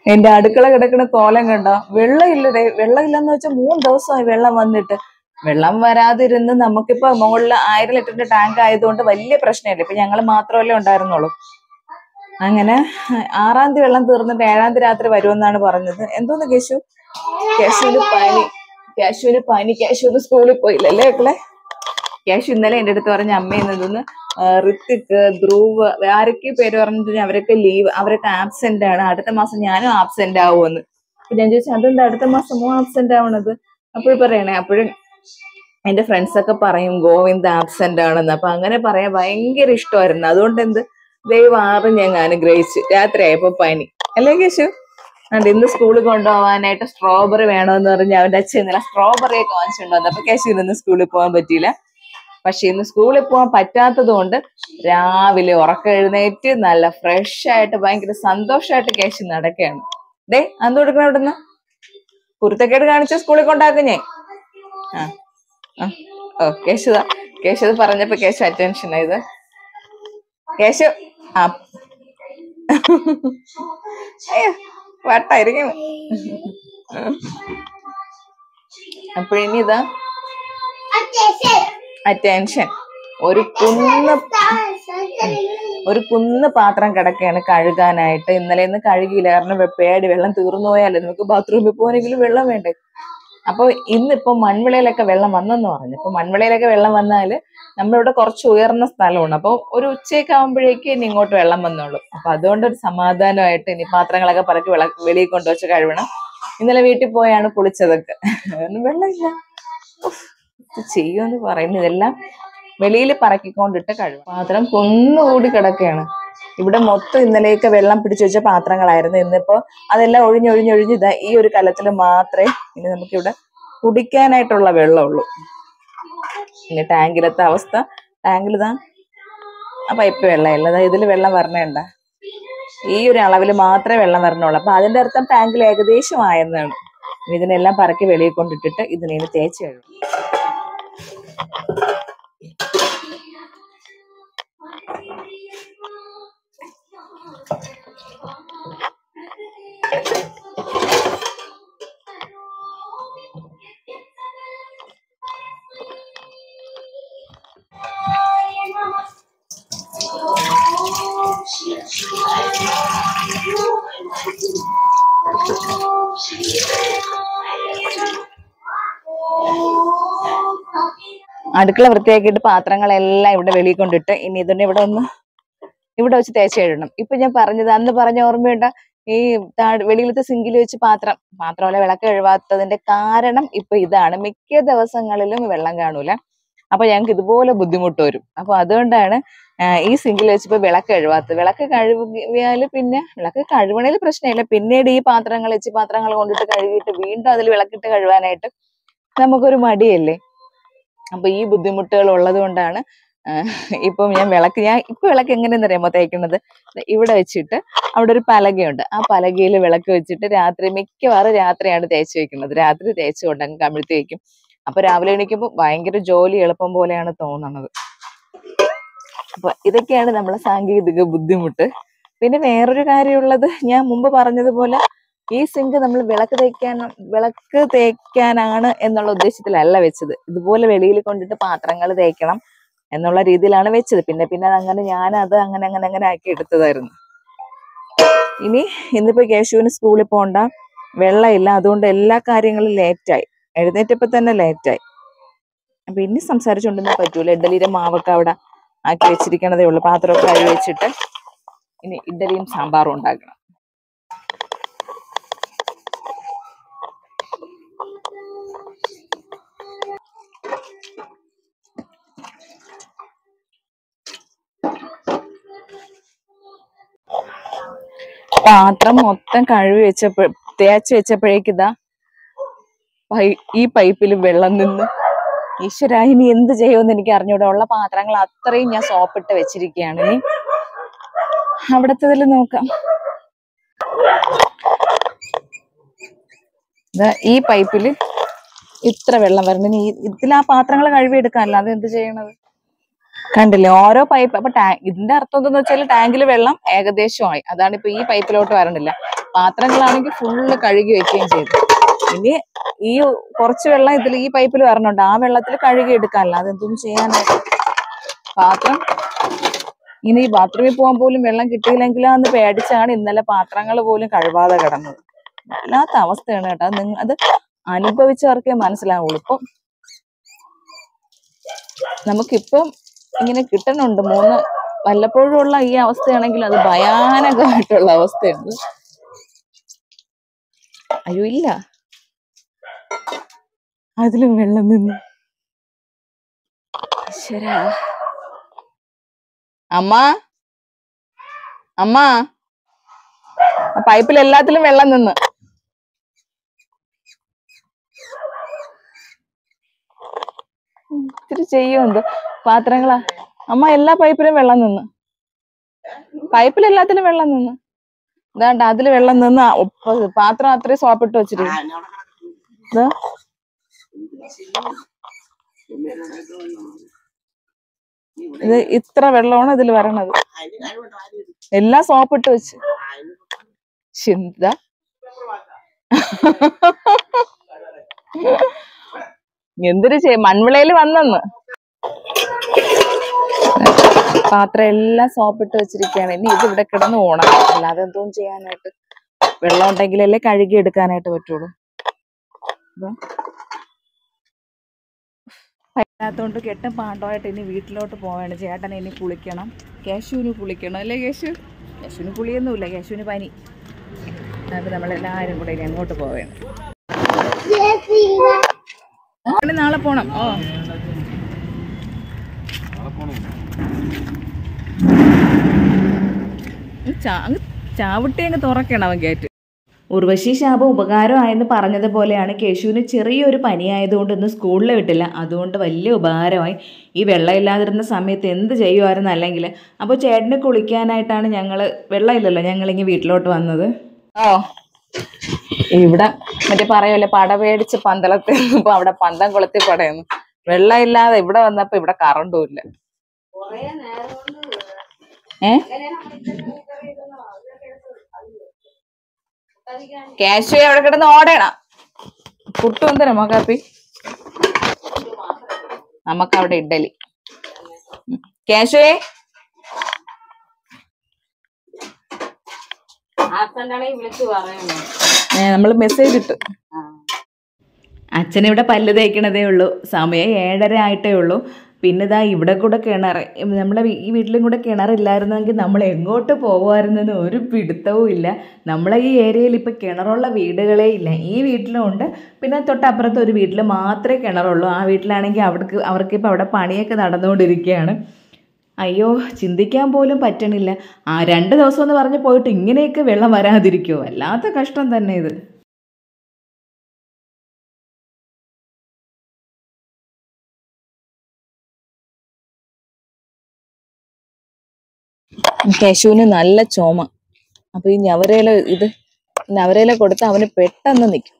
എന്റെ അടുക്കള കിടക്കുന്ന കോലം കണ്ടോ വെള്ളം ഇല്ലടേ വെള്ളം ഇല്ലെന്ന് വെച്ചാൽ മൂന്ന് ദിവസമായി വെള്ളം വന്നിട്ട് വെള്ളം വരാതിരുന്ന് നമുക്കിപ്പോ മുകളിൽ ആയിരം ലിറ്ററിന്റെ ടാങ്ക് ആയതുകൊണ്ട് വലിയ പ്രശ്നമില്ല ഇപ്പൊ ഞങ്ങൾ മാത്രമല്ലേ ഉണ്ടായിരുന്നുള്ളൂ അങ്ങനെ ആറാം തീയതി വെള്ളം തീർന്നിട്ട് ഏഴാം തീയതി രാത്രി വരുമെന്നാണ് പറഞ്ഞത് എന്തോന്ന് കേശു കേശുവിന് പനി കേശുവിന് പനി കേശുവിന് സ്കൂളിൽ പോയില്ലല്ലേ മക്കളെ കേശു ഇന്നലെ എന്റെ അടുത്ത് പറഞ്ഞ അമ്മയിൽ നിന്ന് ഋത്തിക് ധ്രുവ് ആരൊക്കെ പേര് പറഞ്ഞിട്ട് അവരൊക്കെ ലീവ് അവരൊക്കെ ആബ്സെന്റ് ആണ് അടുത്ത മാസം ഞാനും ആബ്സെന്റ് ആവുമെന്ന് അപ്പൊ ഞാൻ ചോദിച്ചു അതെന്താ അടുത്ത മാസം ആബ്സെന്റ് ആവണത് അപ്പോഴും പറയണേ അപ്പോഴും എന്റെ ഫ്രണ്ട്സ് ഒക്കെ പറയും ഗോവിന്ദ് ആബ്സെന്റ് ആണെന്ന് അപ്പൊ അങ്ങനെ പറയാൻ ഭയങ്കര ഇഷ്ടമായിരുന്നു അതുകൊണ്ട് എന്ത് ദൈവം ആറും ഞങ്ങൾ അനുഗ്രഹിച്ചു രാത്രി ആയപ്പോ പനി അല്ലേ കേശു അതുകൊണ്ട് ഇന്ന് സ്കൂളിൽ കൊണ്ടുപോകാനായിട്ട് സ്ട്രോബെറി വേണമെന്ന് പറഞ്ഞ് അവന്റെ അച്ഛൻ ഇന്നലെ സ്ട്രോബെറി ഒക്കെ വാങ്ങിച്ചുകൊണ്ട് വന്നു അപ്പൊ കേശു ഇന്ന് സ്കൂളിൽ പോകാൻ പറ്റിയില്ല പക്ഷെ ഇന്ന് സ്കൂളിൽ പോകാൻ പറ്റാത്തത് കൊണ്ട് രാവിലെ ഉറക്കം എഴുന്നേറ്റ് നല്ല ഫ്രഷ് ആയിട്ട് ഭയങ്കര സന്തോഷമായിട്ട് കേശു നടക്കുകയാണ് ഡേ അന്ന് കൊടുക്കണം ഇവിടുന്ന് കുരുത്തക്കേട് കാണിച്ച സ്കൂളിൽ കൊണ്ടാക്കും ഞാൻ ആ ആ. ഓ കേശുത കേശു പറഞ്ഞപ്പോ കേശു അറ്റൻഷൻ ആയത് കേശു ആ അയ്യോ വട്ടായിരിക്കണം അപ്പോഴിനി ഇതാ അറ്റൻഷൻ ഒരു കുന്ന് ഒരു കുന്ന് പാത്രം കിടക്കുകയാണ് കഴുകാനായിട്ട് ഇന്നലെ ഇന്ന് കഴുകിയില്ല കാരണം വെ- പേടി വെള്ളം തീർന്നു പോയാലേ നമുക്ക് ബാത്റൂമിൽ പോകണമെങ്കിലും വെള്ളം വേണ്ടേ അപ്പൊ ഇന്നിപ്പോ മൺവിളയിലൊക്കെ വെള്ളം വന്നെന്ന് പറഞ്ഞു അപ്പൊ മൺവിളയിലൊക്കെ വെള്ളം വന്നാല് നമ്മളിവിടെ കുറച്ച് ഉയർന്ന സ്ഥലമാണ് അപ്പൊ ഒരു ഉച്ചയൊക്കെ ആകുമ്പോഴേക്ക് ഇനി ഇങ്ങോട്ട് വെള്ളം വന്നോളൂ അപ്പൊ അതുകൊണ്ട് ഒരു സമാധാനമായിട്ട് ഇനി പാത്രങ്ങളൊക്കെ പറക്കി വിള വെളിയിൽ കൊണ്ടുവച്ച് കഴുകണം ഇന്നലെ വീട്ടിൽ പോയാണ് കുളിച്ചതൊക്കെ ഒന്നും വെള്ളമില്ല ഉഫ്, ഇത് ചെയ്യുമെന്ന് പറയുന്നു ഇതെല്ലാം വെളിയിൽ പറക്കിക്കൊണ്ടിട്ട് കഴുകും പാത്രം കുന്നുകൂടി കിടക്കുകയാണ് ഇവിടെ മൊത്തം ഇന്നലെയൊക്കെ വെള്ളം പിടിച്ചു വെച്ച പാത്രങ്ങളായിരുന്നു ഇന്നിപ്പോ അതെല്ലാം ഒഴിഞ്ഞൊഴിഞ്ഞൊഴിഞ്ഞ് ഇതാ ഈ ഒരു കലത്തിൽ മാത്രമേ ഇനി നമുക്കിവിടെ കുടിക്കാനായിട്ടുള്ള വെള്ളമുള്ളൂ പിന്നെ ടാങ്കിലത്തെ അവസ്ഥ ടാങ്കിൽ ഇതാ ആ പൈപ്പ് വെള്ളമില്ല അതാ ഇതിൽ വെള്ളം വരണേണ്ട ഈ ഒരു അളവിൽ മാത്രമേ വെള്ളം വരണുള്ളൂ അപ്പൊ അതിന്റെ അർത്ഥം ടാങ്കിൽ ഏകദേശം ആയെന്നാണ് ഇനി ഇതിനെല്ലാം പറക്കി വെളിയിൽ കൊണ്ടിട്ടിട്ട് ഇതിനെ ഇനി തേച്ച് കഴുകും അടുക്കള വൃത്തിയാക്കിയിട്ട് പാത്രങ്ങളെല്ലാം ഇവിടെ വെളിയിൽ കൊണ്ടിട്ട് ഇനി ഇതിനെ ഇവിടെ ഒന്ന് ഇവിടെ വെച്ച് തേച്ച് കഴുകണം ഇപ്പൊ ഞാൻ പറഞ്ഞത് അന്ന് പറഞ്ഞ ഓർമ്മയുണ്ട ഈ താഴെ വെളിയിലത്തെ സിങ്കിൽ വെച്ച് പാത്രം മാത്രമല്ല വിളക്ക് കഴുകാത്തതിന്റെ കാരണം ഇപ്പൊ ഇതാണ് മിക്ക ദിവസങ്ങളിലും വെള്ളം കാണൂല അപ്പൊ ഞങ്ങൾക്ക് ഇതുപോലെ ബുദ്ധിമുട്ട് വരും അപ്പൊ അതുകൊണ്ടാണ് ആ, ഈ സിങ്കിൽ വെച്ച് ഇപ്പൊ വിളക്ക് കഴുകാത്തത് വിളക്ക് കഴുകിയാല് പിന്നെ വിളക്ക് കഴുകണേൽ പ്രശ്നമില്ല പിന്നീട് ഈ പാത്രങ്ങൾ വെച്ച് പാത്രങ്ങൾ കൊണ്ടിട്ട് കഴുകിയിട്ട് വീണ്ടും അതിൽ വിളക്കിട്ട് കഴുകാനായിട്ട് നമുക്കൊരു മടിയല്ലേ അപ്പൊ ഈ ബുദ്ധിമുട്ടുകൾ ഉള്ളത് കൊണ്ടാണ് ഇപ്പം ഞാൻ വിളക്ക് ഞാൻ ഇപ്പൊ വിളക്ക് എങ്ങനെയെന്ന് അറിയാമോ തേക്കുന്നത് ദേ ഇവിടെ വെച്ചിട്ട് അവിടെ ഒരു പലകയുണ്ട് ആ പലകയിൽ വിളക്ക് വെച്ചിട്ട് രാത്രി മിക്കവാറും രാത്രിയാണ് തേച്ച് വെക്കുന്നത് രാത്രി തേച്ച് കൊണ്ടങ്ങ് കമിഴ്ത്തി വെക്കും അപ്പൊ രാവിലെ എണീക്കുമ്പോൾ ഭയങ്കര ജോലി എളുപ്പം പോലെയാണ് തോന്നുന്നത് അപ്പൊ ഇതൊക്കെയാണ് നമ്മളെ സാങ്കേതിക ബുദ്ധിമുട്ട് പിന്നെ വേറൊരു കാര്യമുള്ളത് ഞാൻ മുമ്പ് പറഞ്ഞതുപോലെ ഈ സിങ്ക് നമ്മൾ വിളക്ക് തേക്കാൻ വിളക്ക് തേക്കാനാണ് എന്നുള്ള ഉദ്ദേശത്തിലല്ല വെച്ചത് ഇതുപോലെ വെളിയിൽ കൊണ്ടിട്ട് പാത്രങ്ങൾ തേക്കണം എന്നുള്ള രീതിയിലാണ് വെച്ചത് പിന്നെ പിന്നെ അതങ്ങനെ ഞാൻ അത് അങ്ങനെ അങ്ങനെ അങ്ങനെ ആക്കി എടുത്തതായിരുന്നു ഇനി ഇന്നിപ്പോ കേശുവിന് സ്കൂളിൽ പോണ്ട വെള്ളമില്ല അതുകൊണ്ട് എല്ലാ കാര്യങ്ങളും ലേറ്റായി എഴുന്നേറ്റപ്പോ തന്നെ ലേറ്റായി അപ്പൊ ഇനി സംസാരിച്ചുകൊണ്ടൊന്നും പറ്റൂല ഇഡ്ഡലിയുടെ മാവൊക്കെ അവിടെ ആക്കി വെച്ചിരിക്കണതേ ഉള്ളൂ പാത്രമൊക്കെ കഴുകി വെച്ചിട്ട് ഇനി ഇഡ്ഡലിയും സാമ്പാറും ഉണ്ടാക്കണം പാത്രം മൊത്തം കഴുകി വെച്ചപ്പോ തേച്ച് വെച്ചപ്പോഴേക്ക് ഇതാ പൈ- ഈ പൈപ്പിൽ വെള്ളം നിന്ന് ഈശ്വര ഇനി എന്ത് ചെയ്യുമെന്ന് എനിക്ക് അറിഞ്ഞൂടാ ഉള്ള പാത്രങ്ങൾ അത്രയും ഞാൻ സോപ്പിട്ട് വെച്ചിരിക്കുകയാണ് ഇനി അവിടത്തതിൽ നോക്കാം ദാ ഈ പൈപ്പിൽ ഇത്ര വെള്ളം വരുന്നു ഇനി ഈ- ഇതിൽ ആ പാത്രങ്ങൾ കഴുകി എടുക്കാനല്ല അത് എന്ത് ചെയ്യണത് കണ്ടില്ലേ ഓരോ പൈപ്പ് അപ്പൊ ടാ ഇതിന്റെ അർത്ഥം എന്താന്ന് വെച്ചാൽ ടാങ്കിൽ വെള്ളം ഏകദേശമായി അതാണ് ഇപ്പൊ ഈ പൈപ്പിലോട്ട് വരണില്ല പാത്രങ്ങളാണെങ്കിൽ ഫുള്ള് കഴുകി വെക്കുകയും ചെയ്തു ഇനി ഈ കുറച്ച് വെള്ളം ഇതിൽ ഈ പൈപ്പിൽ വരണുണ്ട് ആ വെള്ളത്തിൽ കഴുകി എടുക്കാനല്ല അതെന്തൊന്നും ചെയ്യാനായിട്ട് പാത്രം ഇനി ഈ ബാത്റൂമിൽ പോകാൻ പോലും വെള്ളം കിട്ടിയില്ലെങ്കിലോ എന്ന് പേടിച്ചാണ് ഇന്നലെ പാത്രങ്ങൾ പോലും കഴുകാതെ കിടന്നത് വല്ലാത്ത അവസ്ഥയാണ് കേട്ടോ അത് നിങ്ങ അത് അനുഭവിച്ചവർക്കേ മനസ്സിലാവുള്ളൂ ഇപ്പം നമുക്കിപ്പം ഇങ്ങനെ കിട്ടണുണ്ട് മൂന്ന് വല്ലപ്പോഴും ഉള്ള ഈ അവസ്ഥയാണെങ്കിൽ അത് ഭയാനകമായിട്ടുള്ള അവസ്ഥയാണ് അയ്യോ ഇല്ല അതിലും വെള്ളം നിന്ന് ശരാ അമ്മ അമ്മ ആ പൈപ്പിൽ എല്ലാത്തിലും വെള്ളം നിന്ന് ഉം, ഇത്തിരി ചെയ്യും എന്ത് പാത്രങ്ങളാ അമ്മ എല്ലാ പൈപ്പിലും വെള്ളം നിന്ന് പൈപ്പിൽ എല്ലാത്തിലും വെള്ളം നിന്ന് ഇതാണ്ട് അതില് വെള്ളം നിന്ന് ആ ഉപ്പ- പാത്രം അത്രയും സോപ്പിട്ട് വെച്ചിരിക്കും ഇതാ ഇത് ഇത്ര വെള്ളമാണ് ഇതിൽ വരണത് എല്ലാം സോപ്പിട്ട് വെച്ച് ചിന്ത എന്തൊരു ചെയ്യ മൺവിളയിൽ വന്നെന്ന് പാത്രം എല്ലാം സോപ്പിട്ട് വെച്ചിരിക്കുകയാണ് ഇനി ഇത് ഇവിടെ കിടന്ന് ഓണം അല്ലാതെ എന്തോ ചെയ്യാനായിട്ട് വെള്ളം ഉണ്ടെങ്കിലല്ലേ കഴുകി എടുക്കാനായിട്ട് പറ്റുള്ളൂ അപ്പം പറ്റാത്തോണ്ട് കെട്ടും പാണ്ടമായിട്ട് ഇനി വീട്ടിലോട്ട് പോവാണ് ചേട്ടൻ ഇനി കുളിക്കണം കേശുവിന് കുളിക്കണം അല്ലേ കേശു കേശുവിന് കുളിയൊന്നുമില്ല കേശുവിന് പനി അപ്പൊ നമ്മളെല്ലാരും കൂടെ ഇനി അങ്ങോട്ട് പോവുകയാണ് അങ്ങനെ നാളെ പോണം ഓ ഉം, ചാ- അങ്ങ് ചാവിട്ടി അങ്ങ് തുറക്കണം അവൻ ഗേറ്റ് ഉർവശി ശാപം ഉപകാരമായെന്ന് പറഞ്ഞതുപോലെയാണ് കേശുവിന് ചെറിയൊരു പനിയായതുകൊണ്ട് ഇന്ന് സ്കൂളിൽ വിട്ടില്ല അതുകൊണ്ട് വലിയ ഉപകാരമായി ഈ വെള്ളം ഇല്ലാതിരുന്ന സമയത്ത് എന്ത് ചെയ്യുമായിരുന്നു അല്ലെങ്കിൽ അപ്പോൾ ചേട്ടന് കുളിക്കാനായിട്ടാണ് ഞങ്ങൾ വെള്ളമില്ലല്ലോ ഞങ്ങളിങ്ങനെ വീട്ടിലോട്ട് വന്നത് ഓ ഇവിടെ മറ്റേ പറയല്ലേ പട പേടിച്ച് പന്തളത്തിൽ ഇപ്പൊ അവിടെ പന്തം കൊളുത്തി പടയുന്നു വെള്ളം ഇല്ലാതെ ഇവിടെ വന്നപ്പോ ഇവിടെ കറണ്ടും ഇല്ല ഏ കാശു എവിടെ കിടന്ന് ഓടേണ പുട്ടു എന്തരമോ കാപ്പി നമുക്ക് അവിടെ ഇഡലി കേശുവേ ഏ നമ്മള് മെസ്സേജ് ഇട്ട് അച്ഛൻ ഇവിടെ പല്ല് തേക്കണതേ ഉള്ളൂ സമയം ഏഴര ആയിട്ടേ ഉള്ളൂ പിന്നെ ഇതാ ഇവിടെ കൂടെ കിണർ നമ്മുടെ വീ- ഈ വീട്ടിലും കൂടെ കിണറില്ലായിരുന്നെങ്കിൽ നമ്മൾ എങ്ങോട്ട് പോകുമായിരുന്നെന്ന് ഒരു പിടുത്തവും ഇല്ല നമ്മളെ ഈ ഏരിയയിൽ ഇപ്പം കിണറുള്ള വീടുകളേ ഇല്ല ഈ വീട്ടിലും ഉണ്ട് പിന്നെ തൊട്ടപ്പുറത്ത് ഒരു വീട്ടിൽ മാത്രമേ കിണറുള്ളൂ ആ വീട്ടിലാണെങ്കിൽ അവർക്ക് അവർക്ക് ഇപ്പം അവിടെ പണിയൊക്കെ നടന്നുകൊണ്ടിരിക്കുകയാണ് അയ്യോ ചിന്തിക്കാൻ പോലും പറ്റണില്ല ആ രണ്ട് ദിവസം എന്ന് പറഞ്ഞ് പോയിട്ട് ഇങ്ങനെയൊക്കെ വെള്ളം വരാതിരിക്കുമോ വല്ലാത്ത കഷ്ടം തന്നെ ഇത് കേശുവിന് നല്ല ചുമ അപ്പൊ ഈ ഞവരയില ഇത് ഞവരയില കൊടുത്ത് അവന് പെട്ടെന്ന് നിൽക്കും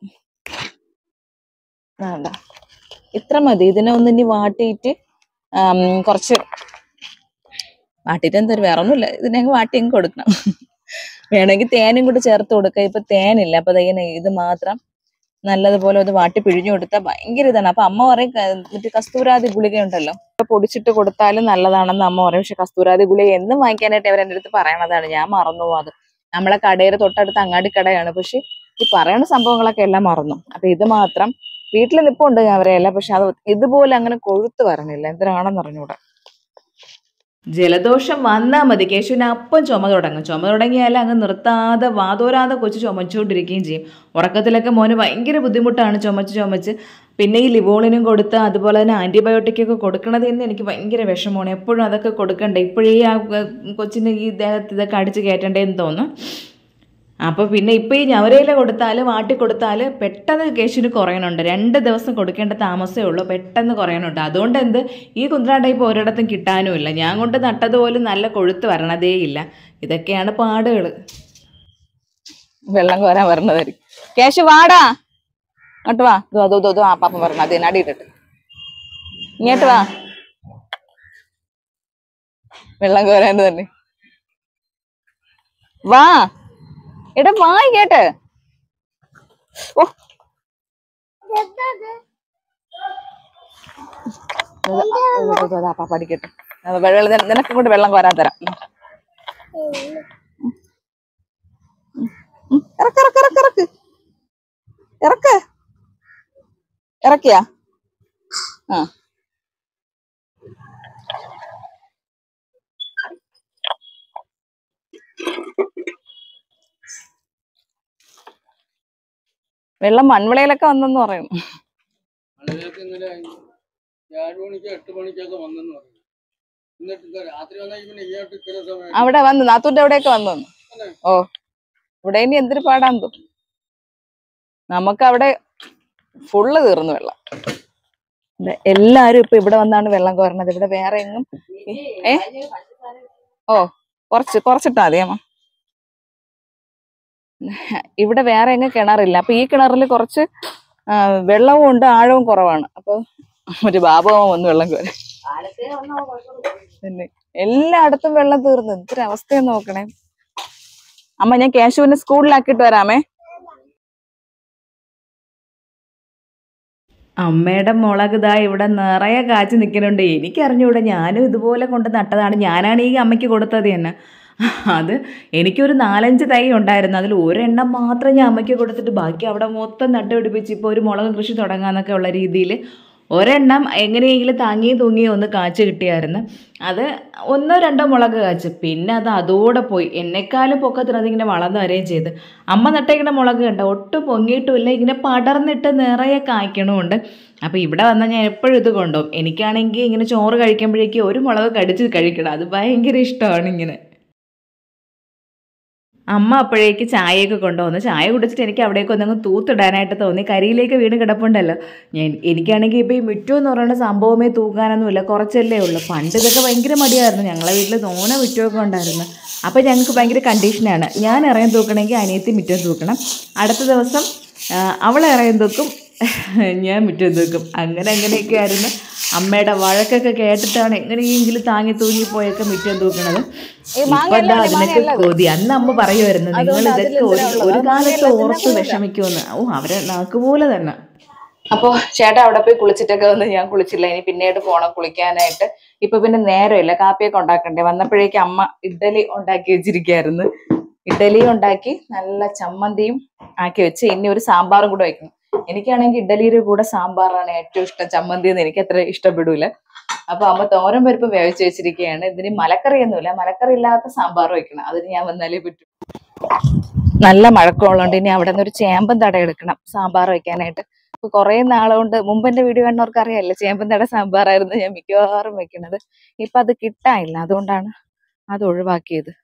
വേണ്ട ഇത്ര മതി ഇതിനെ ഒന്ന് ഇനി വാട്ടിയിട്ട് ആം, കുറച്ച് വാട്ടിയിട്ട് എന്തായാലും വേറെ ഒന്നുമില്ല ഇതിനെ അങ്ങ് വാട്ടി അങ്ങ് കൊടുക്കണം വേണമെങ്കിൽ തേനും കൂടി ചേർത്ത് കൊടുക്കുക ഇപ്പൊ തേനില്ല അപ്പൊ ദേ ഇങ്ങനെ ഇത് മാത്രം നല്ലതുപോലെ ഒന്ന് വാട്ടി പിഴിഞ്ഞു കൊടുത്താൽ ഭയങ്കര ഇതാണ് അപ്പൊ അമ്മ പറയും ക- മറ്റേ കസ്തൂരാതി ഗുളിക ഉണ്ടല്ലോ ഇപ്പൊ പൊടിച്ചിട്ട് കൊടുത്താലും നല്ലതാണെന്ന് അമ്മ പറയും പക്ഷെ കസ്തൂരാതി ഗുളിക എന്നും വാങ്ങിക്കാനായിട്ട് അവർ എൻ്റെ അടുത്ത് പറയണതാണ് ഞാൻ മറന്നു പോകും അത് നമ്മളെ കടയുടെ തൊട്ടടുത്ത് അങ്ങാടി കടയാണ് പക്ഷെ ഈ പറയുന്ന സംഭവങ്ങളൊക്കെ എല്ലാം മറന്നു അപ്പൊ ഇത് മാത്രം വീട്ടിൽ നിപ്പുണ്ട് ഞാൻ അവരെയല്ല പക്ഷെ അത് ഇതുപോലെ അങ്ങനെ കൊഴുത്ത് വരണില്ല എന്തിനാണെന്ന് അറിഞ്ഞൂടാ ജലദോഷം വന്നാൽ മതി കേശുവിന് അപ്പം ചുമ തുടങ്ങും ചുമ തുടങ്ങിയാൽ അങ്ങ് നിർത്താതെ വാതോരാതെ കൊച്ചു ചുമച്ചുകൊണ്ടിരിക്കുകയും ചെയ്യും ഉറക്കത്തിലൊക്കെ മോന് ഭയങ്കര ബുദ്ധിമുട്ടാണ് ചുമച്ച് ചുമച്ച് പിന്നെ ഈ ലിവോളിനും കൊടുത്ത് അതുപോലെ തന്നെ ആൻറ്റിബയോട്ടിക് ഒക്കെ കൊടുക്കണത് തന്നെ എനിക്ക് ഭയങ്കര വിഷമമാണ് എപ്പോഴും അതൊക്കെ കൊടുക്കണ്ടേ ഇപ്പോഴേ ആ ഏർ, കൊച്ചിന് ഈ ദേഹത്ത് ഇതൊക്കെ അടിച്ച് കയറ്റണ്ടേന്ന് തോന്നും അപ്പോൾ പിന്നെ ഇപ്പോൾ ഈ ഞവരയില കൊടുത്താൽ വാട്ടി കൊടുത്താൽ പെട്ടെന്ന് കേശുവിന് കുറയണുണ്ട് രണ്ട് ദിവസം കൊടുക്കേണ്ട താമസമേ ഉള്ളൂ പെട്ടെന്ന് കുറയണുണ്ട് അതുകൊണ്ട് എന്ത് ഈ കുന്ത്രാണ്ട ഇപ്പോൾ ഒരിടത്തും കിട്ടാനുമില്ല ഞാൻ കൊണ്ട് നട്ടതുപോലും നല്ല കൊഴുത്ത് വരണതേ ഇല്ല ഇതൊക്കെയാണ് പാടുകൾ വെള്ളം കോരാൻ വരണതായിരിക്കും കേശു വാടാ അങ്ങോട്ട് വാ ഇതോ അതോ ഇതോ ആ പാപ്പ പറഞ്ഞു അത് അടിയിട്ടിട്ട് ഇങ്ങോട്ട് വാ വെള്ളം കോരാൻ തന്നെ വാ എടാ വായി കേട്ട് ഓ പഠിക്കട്ടെ വെള്ളം നിനക്ക് കൊണ്ട് വെള്ളം കോരാൻ തരാം ഉം. ഉം. ഇറക്ക് ഇറക്ക് ഇറക്ക് ഇറക്ക് ഇറക്ക് ഇറക്കിയാ ആ വെള്ളം മൺവിളയിലൊക്കെ വന്നെന്ന് പറയും മലയാളത്തിൽ ഇന്നലെ ഏഴ് മണിക്ക് എട്ട് മണിക്കൊക്കെ വന്നെന്ന് പറഞ്ഞു എന്നിട്ട് ഇതാ രാത്രി വന്നാൽ പിന്നെ ഇയാൾക്ക് ഇത്ര സമയം അവിടെ വന്നു നാത്തൂന്റെ അവിടെയൊക്കെ വന്നു ഓ ഇവിടെ ഇനി എന്തൊരു പാടാൻ തോ നമുക്ക് അവിടെ ഫുള്ള് തീർന്നു വെള്ളം ദേ എല്ലാരും ഇപ്പൊ ഇവിടെ വന്നാണ് വെള്ളം കോരണത് ഇവിടെ വേറെ എങ്ങും ഏ ഓ കുറച്ച് കുറച്ചിട്ടാ മതി അമ്മ ഇവിടെ വേറെ എങ്ങും കിണറില്ല അപ്പൊ ഈ കിണറിൽ കുറച്ച് ആ, വെള്ളവും ഉണ്ട് ആഴവും കുറവാണ് അപ്പൊ ഒരു ബാബുവും വന്ന് വെള്ളം കോരി പിന്നെ എല്ലായിടത്തും വെള്ളം തീർന്നു എന്തൊരു അവസ്ഥയെന്ന് നോക്കണേ അമ്മ ഞാൻ കേശുവിനെ സ്കൂളിലാക്കിയിട്ട് വരാമേ അമ്മയുടെ മുളക് ഇതാ ഇവിടെ നിറയെ കാച്ചു നിൽക്കുന്നുണ്ട് എനിക്കറിഞ്ഞൂടെ ഞാനും ഇതുപോലെ കൊണ്ട് നട്ടതാണ് ഞാനാണ് ഈ അമ്മയ്ക്ക് കൊടുത്തത് തന്നെ അത് എനിക്കൊരു നാലഞ്ച് തൈ ഉണ്ടായിരുന്നു അതിൽ ഒരെണ്ണം മാത്രം ഞാൻ അമ്മയ്ക്ക് കൊടുത്തിട്ട് ബാക്കി അവിടെ മൊത്തം നട്ടുപിടിപ്പിച്ച് ഇപ്പോൾ ഒരു മുളക് കൃഷി തുടങ്ങാന്നൊക്കെ ഉള്ള രീതിയിൽ ഒരെണ്ണം എങ്ങനെയെങ്കിലും താങ്ങിയും തൂങ്ങിയും ഒന്ന് കാച്ചു കിട്ടിയായിരുന്നു അത് ഒന്നോ രണ്ടോ മുളക് കാച്ചു പിന്നെ അത് അതോടെ പോയി എന്നെക്കാളും പൊക്കത്തിന് അതിങ്ങനെ വളർന്നു വരികയും ചെയ്ത് അമ്മ നട്ടേക്കുന്ന മുളക് കണ്ട ഒട്ടും പൊങ്ങിയിട്ടുമില്ല ഇങ്ങനെ പടർന്നിട്ട് നിറയെ കായ്ക്കണമുണ്ട് അപ്പോൾ ഇവിടെ വന്നാൽ ഞാൻ എപ്പോഴും ഇത് കൊണ്ടുപോകും എനിക്കാണെങ്കിൽ ഇങ്ങനെ ചോറ് കഴിക്കുമ്പോഴേക്കും ഒരു മുളക് കടിച്ച് കഴിക്കണം അത് ഭയങ്കര ഇഷ്ടമാണ് ഇങ്ങനെ അമ്മ അപ്പോഴേക്ക് ചായയൊക്കെ കൊണ്ടുവന്നു ചായ കുടിച്ചിട്ട് എനിക്ക് അവിടേക്ക് ഒന്നങ്ങ് തൂത്തിടാനായിട്ട് തോന്നി കരിയിലേക്ക് വീണ് കിടപ്പുണ്ടല്ലോ ഞാൻ എനിക്കാണെങ്കിൽ ഇപ്പോൾ ഈ മുറ്റം എന്ന് പറയുന്ന സംഭവമേ തൂക്കാനൊന്നുമില്ല കുറച്ചല്ലേ ഉള്ളൂ പണ്ട് ഇതൊക്കെ ഭയങ്കര മടിയായിരുന്നു ഞങ്ങളെ വീട്ടിൽ തോന മുറ്റമൊക്കെ ഉണ്ടായിരുന്നു അപ്പോൾ ഞങ്ങൾക്ക് ഭയങ്കര കണ്ടീഷനാണ് ഞാൻ ഇറങ്ങി തൂക്കണമെങ്കിൽ അനിയത്തി മുറ്റം തൂക്കണം അടുത്ത ദിവസം ആ, അവൾ ഇറങ്ങി തൂക്കും ഞാൻ മുറ്റം തൂക്കും അങ്ങനെ അങ്ങനെയൊക്കെ ആയിരുന്നു അമ്മയുടെ വഴക്കൊക്കെ കേട്ടിട്ടാണ് എങ്ങനെയെങ്കിലും താങ്ങി തൂങ്ങി പോയൊക്കെ മുറ്റം തൂക്കണത് ഈ മാങ്ങ ഇപ്പൊ അല്ല, ദാ മാങ്ങ അതിനൊക്കെ അല്ല അത്. കൊതി അന്ന് അമ്മ പറയുമായിരുന്നു നിങ്ങൾ അതുകൊണ്ട് ഇതൊക്കെ അതിലെന്തിനാ ഒരു ഉള്ളത്? ഒരു അത് കാലത്ത് മാങ്ങ ഓർത്ത് തിന്നാൻ വിഷമിക്കുമെന്ന് ഓ അവരെ നാക്കുപോലെ തന്നെ അപ്പൊ ചേട്ടാ അവിടെ പോയി കുളിച്ചിട്ടൊക്കെ വന്ന് ഞാൻ കുളിച്ചില്ല ഇനി പിന്നീട് പോണം കുളിക്കാനായിട്ട് ഇപ്പൊ പിന്നെ നേരമില്ല കാപ്പിയൊക്കെ ഉണ്ടാക്കണ്ടേ വന്നപ്പോഴേക്ക് അമ്മ ഇഡ്ഡലി ഉണ്ടാക്കി വെച്ചിരിക്കായിരുന്നു ഇഡ്ഡലി ഉണ്ടാക്കി നല്ല ചമ്മന്തിയും ആക്കി വെച്ച് ഇനി ഒരു സാമ്പാറും കൂടെ വെക്കണം എനിക്കാണെങ്കിൽ ഇഡ്ഡലിയുടെ കൂടെ സാമ്പാറാണ് ഏറ്റവും ഇഷ്ടം ചമ്മന്തി എന്ന് എനിക്ക് അത്ര ഇഷ്ടപ്പെടൂല അപ്പൊ അമ്മ തോരൻ പരിപ്പ് വേവിച്ച് വെച്ചിരിക്കുകയാണ് ഇതിന് മലക്കറിയൊന്നുമില്ല മലക്കറി ഇല്ലാത്ത സാമ്പാർ വെക്കണം അതിന് ഞാൻ വന്നാലേ പറ്റൂ നല്ല മഴക്കമുള്ളതുകൊണ്ട് ഇനി അവിടെ നിന്ന് ഒരു ചേമ്പൻ തട എടുക്കണം സാമ്പാർ വെക്കാനായിട്ട് ഇപ്പൊ കുറെ നാളുകൊണ്ട് മുമ്പ് എന്റെ വീഡിയോ കണ്ടവർക്ക് അറിയാലോ ചേമ്പൻ തട സാമ്പാറായിരുന്നു ഞാൻ മിക്കവാറും വെക്കുന്നത് ഇപ്പൊ അത് കിട്ടാനില്ല അതുകൊണ്ടാണ് അത് ഒഴിവാക്കിയത്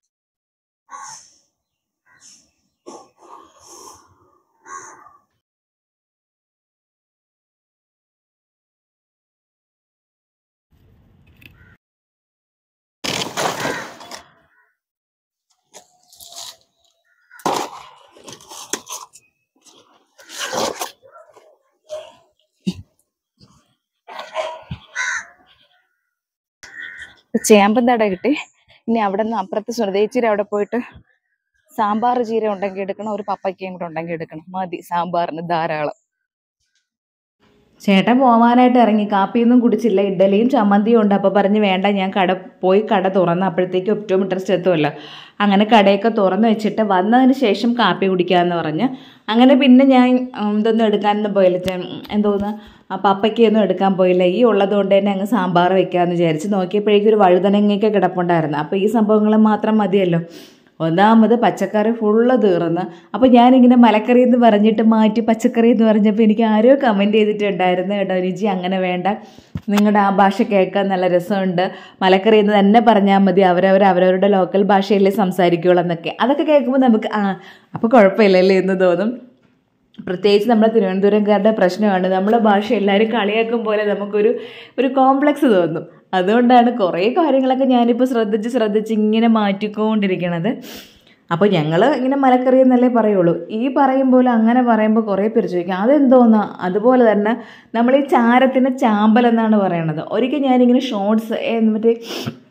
ഇപ്പൊ ചേമ്പൻ തട കിട്ടി ഇനി അവിടെ നിന്ന് അപ്പുറത്ത് സുരദേച്ചിരി അവിടെ പോയിട്ട് സാമ്പാർ ചീര ഉണ്ടെങ്കിൽ എടുക്കണം ഒരു പപ്പയ്ക്കയും കൂടെ ഉണ്ടെങ്കിൽ എടുക്കണം മതി സാമ്പാറിന് ധാരാളം ചേട്ടൻ പോവാനായിട്ട് ഇറങ്ങി കാപ്പിയൊന്നും കുടിച്ചില്ല ഇഡ്ഡലിയും ചമ്മന്തിയും ഉണ്ട് അപ്പോൾ പറഞ്ഞ് വേണ്ട ഞാൻ കട പോയി കട തുറന്ന് അപ്പോഴത്തേക്ക് ഒപ്റ്റോമെട്രിസ്റ്റ് എത്തുമല്ലോ അങ്ങനെ കടയൊക്കെ തുറന്ന് വെച്ചിട്ട് വന്നതിന് ശേഷം കാപ്പി കുടിക്കാമെന്ന് പറഞ്ഞ് അങ്ങനെ പിന്നെ ഞാൻ ഉം, ഇതൊന്നും എടുക്കാനൊന്നും പോയില്ല ചെ- എന്തോന്ന് ആ പപ്പയ്ക്കൊന്നും എടുക്കാൻ പോയില്ല ഈ ഉള്ളത് കൊണ്ട് തന്നെ അങ്ങ് സാമ്പാർ വെക്കാമെന്ന് വിചാരിച്ച് നോക്കിയപ്പോഴേക്കും ഒരു വഴുതനങ്ങയൊക്കെ കിടപ്പുണ്ടായിരുന്നു അപ്പോൾ ഈ സംഭവങ്ങൾ മാത്രം മതിയല്ലോ ഒന്നാമത് പച്ചക്കറി ഫുള്ള് തീർന്ന് അപ്പോൾ ഞാനിങ്ങനെ മലക്കറി എന്ന് പറഞ്ഞിട്ട് മാറ്റി പച്ചക്കറി എന്ന് പറഞ്ഞപ്പോൾ എനിക്ക് ആരോ കമൻറ്റ് ചെയ്തിട്ടുണ്ടായിരുന്നു കേട്ടോ രുചി അങ്ങനെ വേണ്ട നിങ്ങളുടെ ആ ഭാഷ കേൾക്കാൻ നല്ല രസമുണ്ട് മലക്കറി എന്ന് തന്നെ പറഞ്ഞാൽ മതി അവരവർ അവരവരുടെ ലോക്കൽ ഭാഷയിലേ സംസാരിക്കുകയുള്ളൂ എന്നൊക്കെ അതൊക്കെ കേൾക്കുമ്പോൾ നമുക്ക് ആ അപ്പോൾ കുഴപ്പമില്ലല്ലേ എന്ന് തോന്നും പ്രത്യേകിച്ച് നമ്മുടെ തിരുവനന്തപുരംകാരുടെ പ്രശ്നമാണ് നമ്മുടെ ഭാഷ എല്ലാവരും കളിയാക്കും പോലെ നമുക്കൊരു ഒരു കോംപ്ലക്സ് തോന്നും അതുകൊണ്ടാണ് കുറേ കാര്യങ്ങളൊക്കെ ഞാനിപ്പോൾ ശ്രദ്ധിച്ച് ശ്രദ്ധിച്ച് ഇങ്ങനെ മാറ്റിക്കൊണ്ടിരിക്കണത് അപ്പോൾ ഞങ്ങൾ ഇങ്ങനെ മലക്കറി എന്നല്ലേ പറയുള്ളൂ ഈ പറയും പോലെ അങ്ങനെ പറയുമ്പോൾ കുറേ പേര് ചോദിക്കും അതെന്തോന്നാ അതുപോലെ തന്നെ നമ്മൾ ഈ ചാരത്തിന് ചാമ്പൽ എന്നാണ് പറയണത് ഒരിക്കൽ ഞാനിങ്ങനെ ഷോർട്സ് മറ്റേ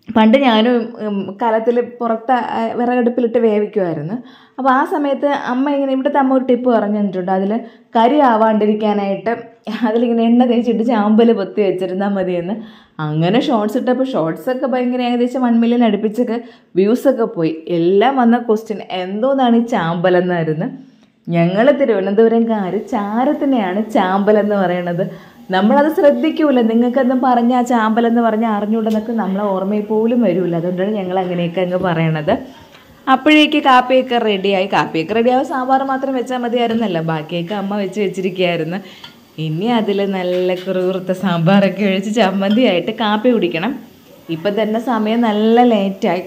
പണ്ട് ഞാനും കലത്തിൽ പുറത്ത് ആ, വിറകടുപ്പിലിട്ട് വേവിക്കുമായിരുന്നു അപ്പോൾ ആ സമയത്ത് അമ്മ ഇങ്ങനെ ഇവിടുത്തെ അമ്മ ഒരു ടിപ്പ് പറഞ്ഞു തന്നിട്ടുണ്ട് അതിൽ കരി ആവാണ്ടിരിക്കാനായിട്ട് അതിലിങ്ങനെ എണ്ണ തേച്ചിട്ട് ചാമ്പൽ പൊത്തി വെച്ചിരുന്നാൽ മതിയെന്ന് അങ്ങനെ ഷോർട്സ് ഇട്ടപ്പോൾ ഷോർട്സ് ഒക്കെ ഭയങ്കര ഏകദേശം വൺ മില്യൺ അടുപ്പിച്ചൊക്കെ വ്യൂസൊക്കെ പോയി എല്ലാം വന്ന ക്വസ്റ്റ്യൻ എന്തോന്നാണ് ഈ ചാമ്പലെന്നായിരുന്നു ഞങ്ങൾ തിരുവനന്തപുരംകാർ ചാരത്തിനെയാണ് ചാമ്പലെന്ന് പറയണത് നമ്മളത് ശ്രദ്ധിക്കൂല നിങ്ങൾക്കൊന്നും പറഞ്ഞ ആ ചാമ്പലെന്ന് പറഞ്ഞാൽ അറിഞ്ഞൂടെന്നൊക്കെ നമ്മളെ ഓർമ്മയിൽ പോലും വരില്ല അതുകൊണ്ടാണ് ഞങ്ങൾ അങ്ങനെയൊക്കെ അങ്ങ് പറയണത് അപ്പോഴേക്ക് കാപ്പിയൊക്കെ റെഡിയായി കാപ്പിയൊക്കെ റെഡിയാവും സാമ്പാർ മാത്രം വെച്ചാൽ മതിയായിരുന്നല്ലോ ബാക്കിയൊക്കെ അമ്മ വെച്ച് വെച്ചിരിക്കുകയായിരുന്നു ഇനി അതിൽ നല്ല കുറുകുറുത്ത സാമ്പാറൊക്കെ ഒഴിച്ച് ചമ്മന്തിയായിട്ട് കാപ്പി കുടിക്കണം ഇപ്പം തന്നെ സമയം നല്ല ലേറ്റായി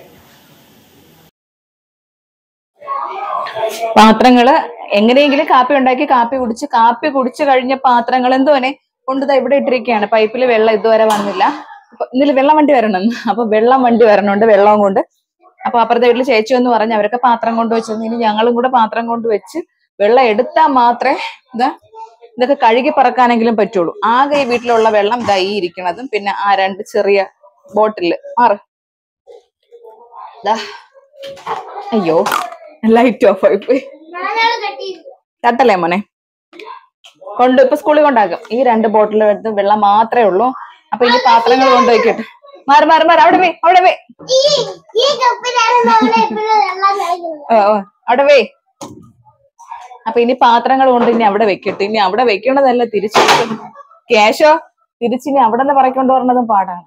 പാത്രങ്ങള് എങ്ങനെയെങ്കിലും കാപ്പി ഉണ്ടാക്കി കാപ്പി കുടിച്ച് കാപ്പി കുടിച്ചു കഴിഞ്ഞ പാത്രങ്ങൾ എന്തോനെ കൊണ്ടുതാ ഇവിടെ ഇട്ടിരിക്കുകയാണ് പൈപ്പിൽ വെള്ളം ഇതുവരെ വന്നില്ല അപ്പൊ ഇന്നലെ വെള്ളം വണ്ടി വരണം അപ്പൊ വെള്ളം വണ്ടി വരണുണ്ട് വെള്ളവും കൊണ്ട് അപ്പൊ അപ്പുറത്തെ വീട്ടിൽ ചേച്ചി എന്ന് പറഞ്ഞ് അവരൊക്കെ പാത്രം കൊണ്ട് വെച്ചു ഇനി ഞങ്ങളും കൂടെ പാത്രം കൊണ്ട് വെച്ച് വെള്ളം എടുത്താൽ മാത്രമേ ഇതാ ഇതൊക്കെ കഴുകി പറക്കാനെങ്കിലും പറ്റുള്ളൂ ആകെ ഈ വീട്ടിലുള്ള വെള്ളം ഇതാ ഈ ഇരിക്കണതും പിന്നെ ആ രണ്ട് ചെറിയ ബോട്ടില് മാറ് ദാ. അയ്യോ ലൈറ്റ് ഓഫ് ആയി പോയി തട്ടല്ലേ മോനെ കൊണ്ട് ഇപ്പൊ സ്കൂളിൽ കൊണ്ടാക്കും ഈ രണ്ട് ബോട്ടിൽ എടുത്ത് വെള്ളം മാത്രമേ ഉള്ളൂ അപ്പൊ ഇനി പാത്രങ്ങൾ കൊണ്ടുപോയിക്കട്ടെ മാറി മാറി മാറി അവിടെ പോയി അവിടെ പോയി ഈ ഈ കപ്പിലാണ് നമ്മൾ എപ്പോഴും വെള്ളം കഴിക്കുന്നത് ഓ, ഓ, അവിടെ പോയി അപ്പൊ ഇനി പാത്രങ്ങൾ കൊണ്ട് ഇനി അവിടെ വെക്കട്ടെ ഇനി അവിടെ വെക്കണതല്ല തിരിച്ചു ക്യാഷോ തിരിച്ചിനി അവിടെ നിന്ന് പറക്കൊണ്ട് വരണതും പാടാണ്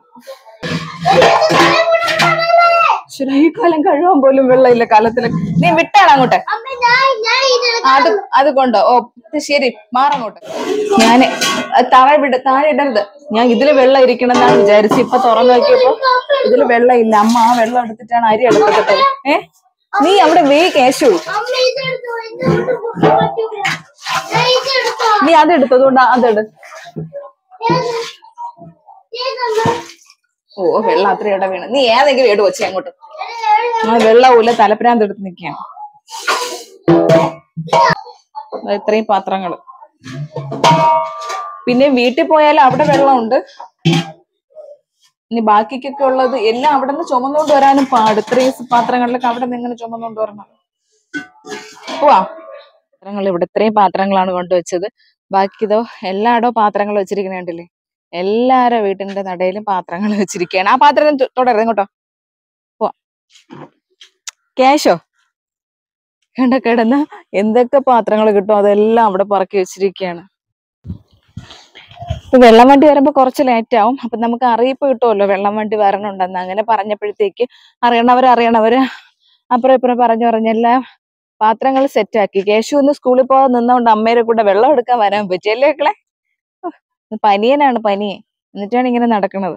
ശരി, ഈ കാലം കഴുകാൻ പോലും വെള്ളമില്ല കാലത്തില് നീ വിട്ടാണ് അങ്ങോട്ട് അമ്മ ഞാൻ ഞാൻ ഇത് ആ, അത് അത് കൊണ്ടോ ഓ ഇത് ശരി മാറങ്ങോട്ട് ഞാന് അത് താഴെ വിട താഴെ ഇടരുത് ഞാൻ ഇതില് വെള്ളം ഇരിക്കണമെന്നാണ് വിചാരിച്ചു ഇപ്പൊ തുറന്നു നോക്കിയപ്പോ ഇതില് വെള്ളം ഇല്ല അമ്മ ആ വെള്ളം എടുത്തിട്ടാണ് അരി എടുത്തിട്ട് ഏ നീ അവിടെ വേ കേശു അമ്മ ഇതെടുത്തോ ഇതെടുത്ത് കുടിക്കാൻ പറ്റൂല ഞാൻ ഇതെടുത്തോ നീ അത് എടുത്തതുകൊണ്ട് അതെടു ഏത്? ഏതമ്മ? ഓ വെള്ളം അത്ര ഇവിടെ വീണ് നീ ഏതെങ്കിലും എടു വെച്ചേ അങ്ങോട്ട് ഏത് ഏത്? ആ വെള്ളമില്ല തലപ്രാന്ത് എടുത്ത് നിൽക്കുകയാണ് ദാ ഇത്രയും പാത്രങ്ങള് പിന്നെ വീട്ടിൽ പോയാൽ അവിടെ വെള്ളമുണ്ട് ഇനി ബാക്കിക്കൊക്കെ ഉള്ളത് എല്ലാം അവിടെ നിന്ന് ചുമന്നുകൊണ്ട് വരാനും പാട് ഇത്രയും പാത്രങ്ങളിലൊക്കെ അവിടെ നിന്ന് ഇങ്ങനെ ചുമന്നുകൊണ്ട് വരണം പോവാ പാത്രങ്ങൾ ഇവിടെ ഇത്രയും പാത്രങ്ങളാണ് കൊണ്ടുവച്ചത് ബാക്കി ഇതോ എല്ലായിടവും പാത്രങ്ങൾ വെച്ചിരിക്കണ കണ്ടില്ലേ എല്ലാരുടെ വീട്ടിന്റെ നടയിലും പാത്രങ്ങൾ വെച്ചിരിക്കുകയാണ് ആ പാത്രം തൊ- തൊടരുത് ഇങ്ങോട്ടോ പോവാ ക്യാഷോ കണ്ട കിടന്ന എന്തൊക്കെ പാത്രങ്ങൾ കിട്ടും അതെല്ലാം അവിടെ പറക്കി വെച്ചിരിക്കുകയാണ് ഇപ്പൊ വെള്ളം വണ്ടി വരുമ്പോ കുറച്ച് ലേറ്റ് ആവും അപ്പൊ നമുക്ക് അറിയിപ്പ് കിട്ടുമല്ലോ വെള്ളം വണ്ടി വരണുണ്ടെന്ന് അങ്ങനെ പറഞ്ഞപ്പോഴത്തേക്ക് അറിയണവര് അറിയണവര് അപ്പുറം ഇപ്പുറം പറഞ്ഞു പറഞ്ഞെല്ലാം പാത്രങ്ങൾ സെറ്റാക്കി കേശു ഒന്ന് സ്കൂളിൽ പോകാൻ നിന്നോണ്ട് അമ്മേരെ കൂടെ വെള്ളം എടുക്കാൻ വരാൻ പറ്റി അല്ലേ മക്കളെ ഉഹ്, ഇത് പനിയനാണ് പനിയെ എന്നിട്ടാണ് ഇങ്ങനെ നടക്കണത്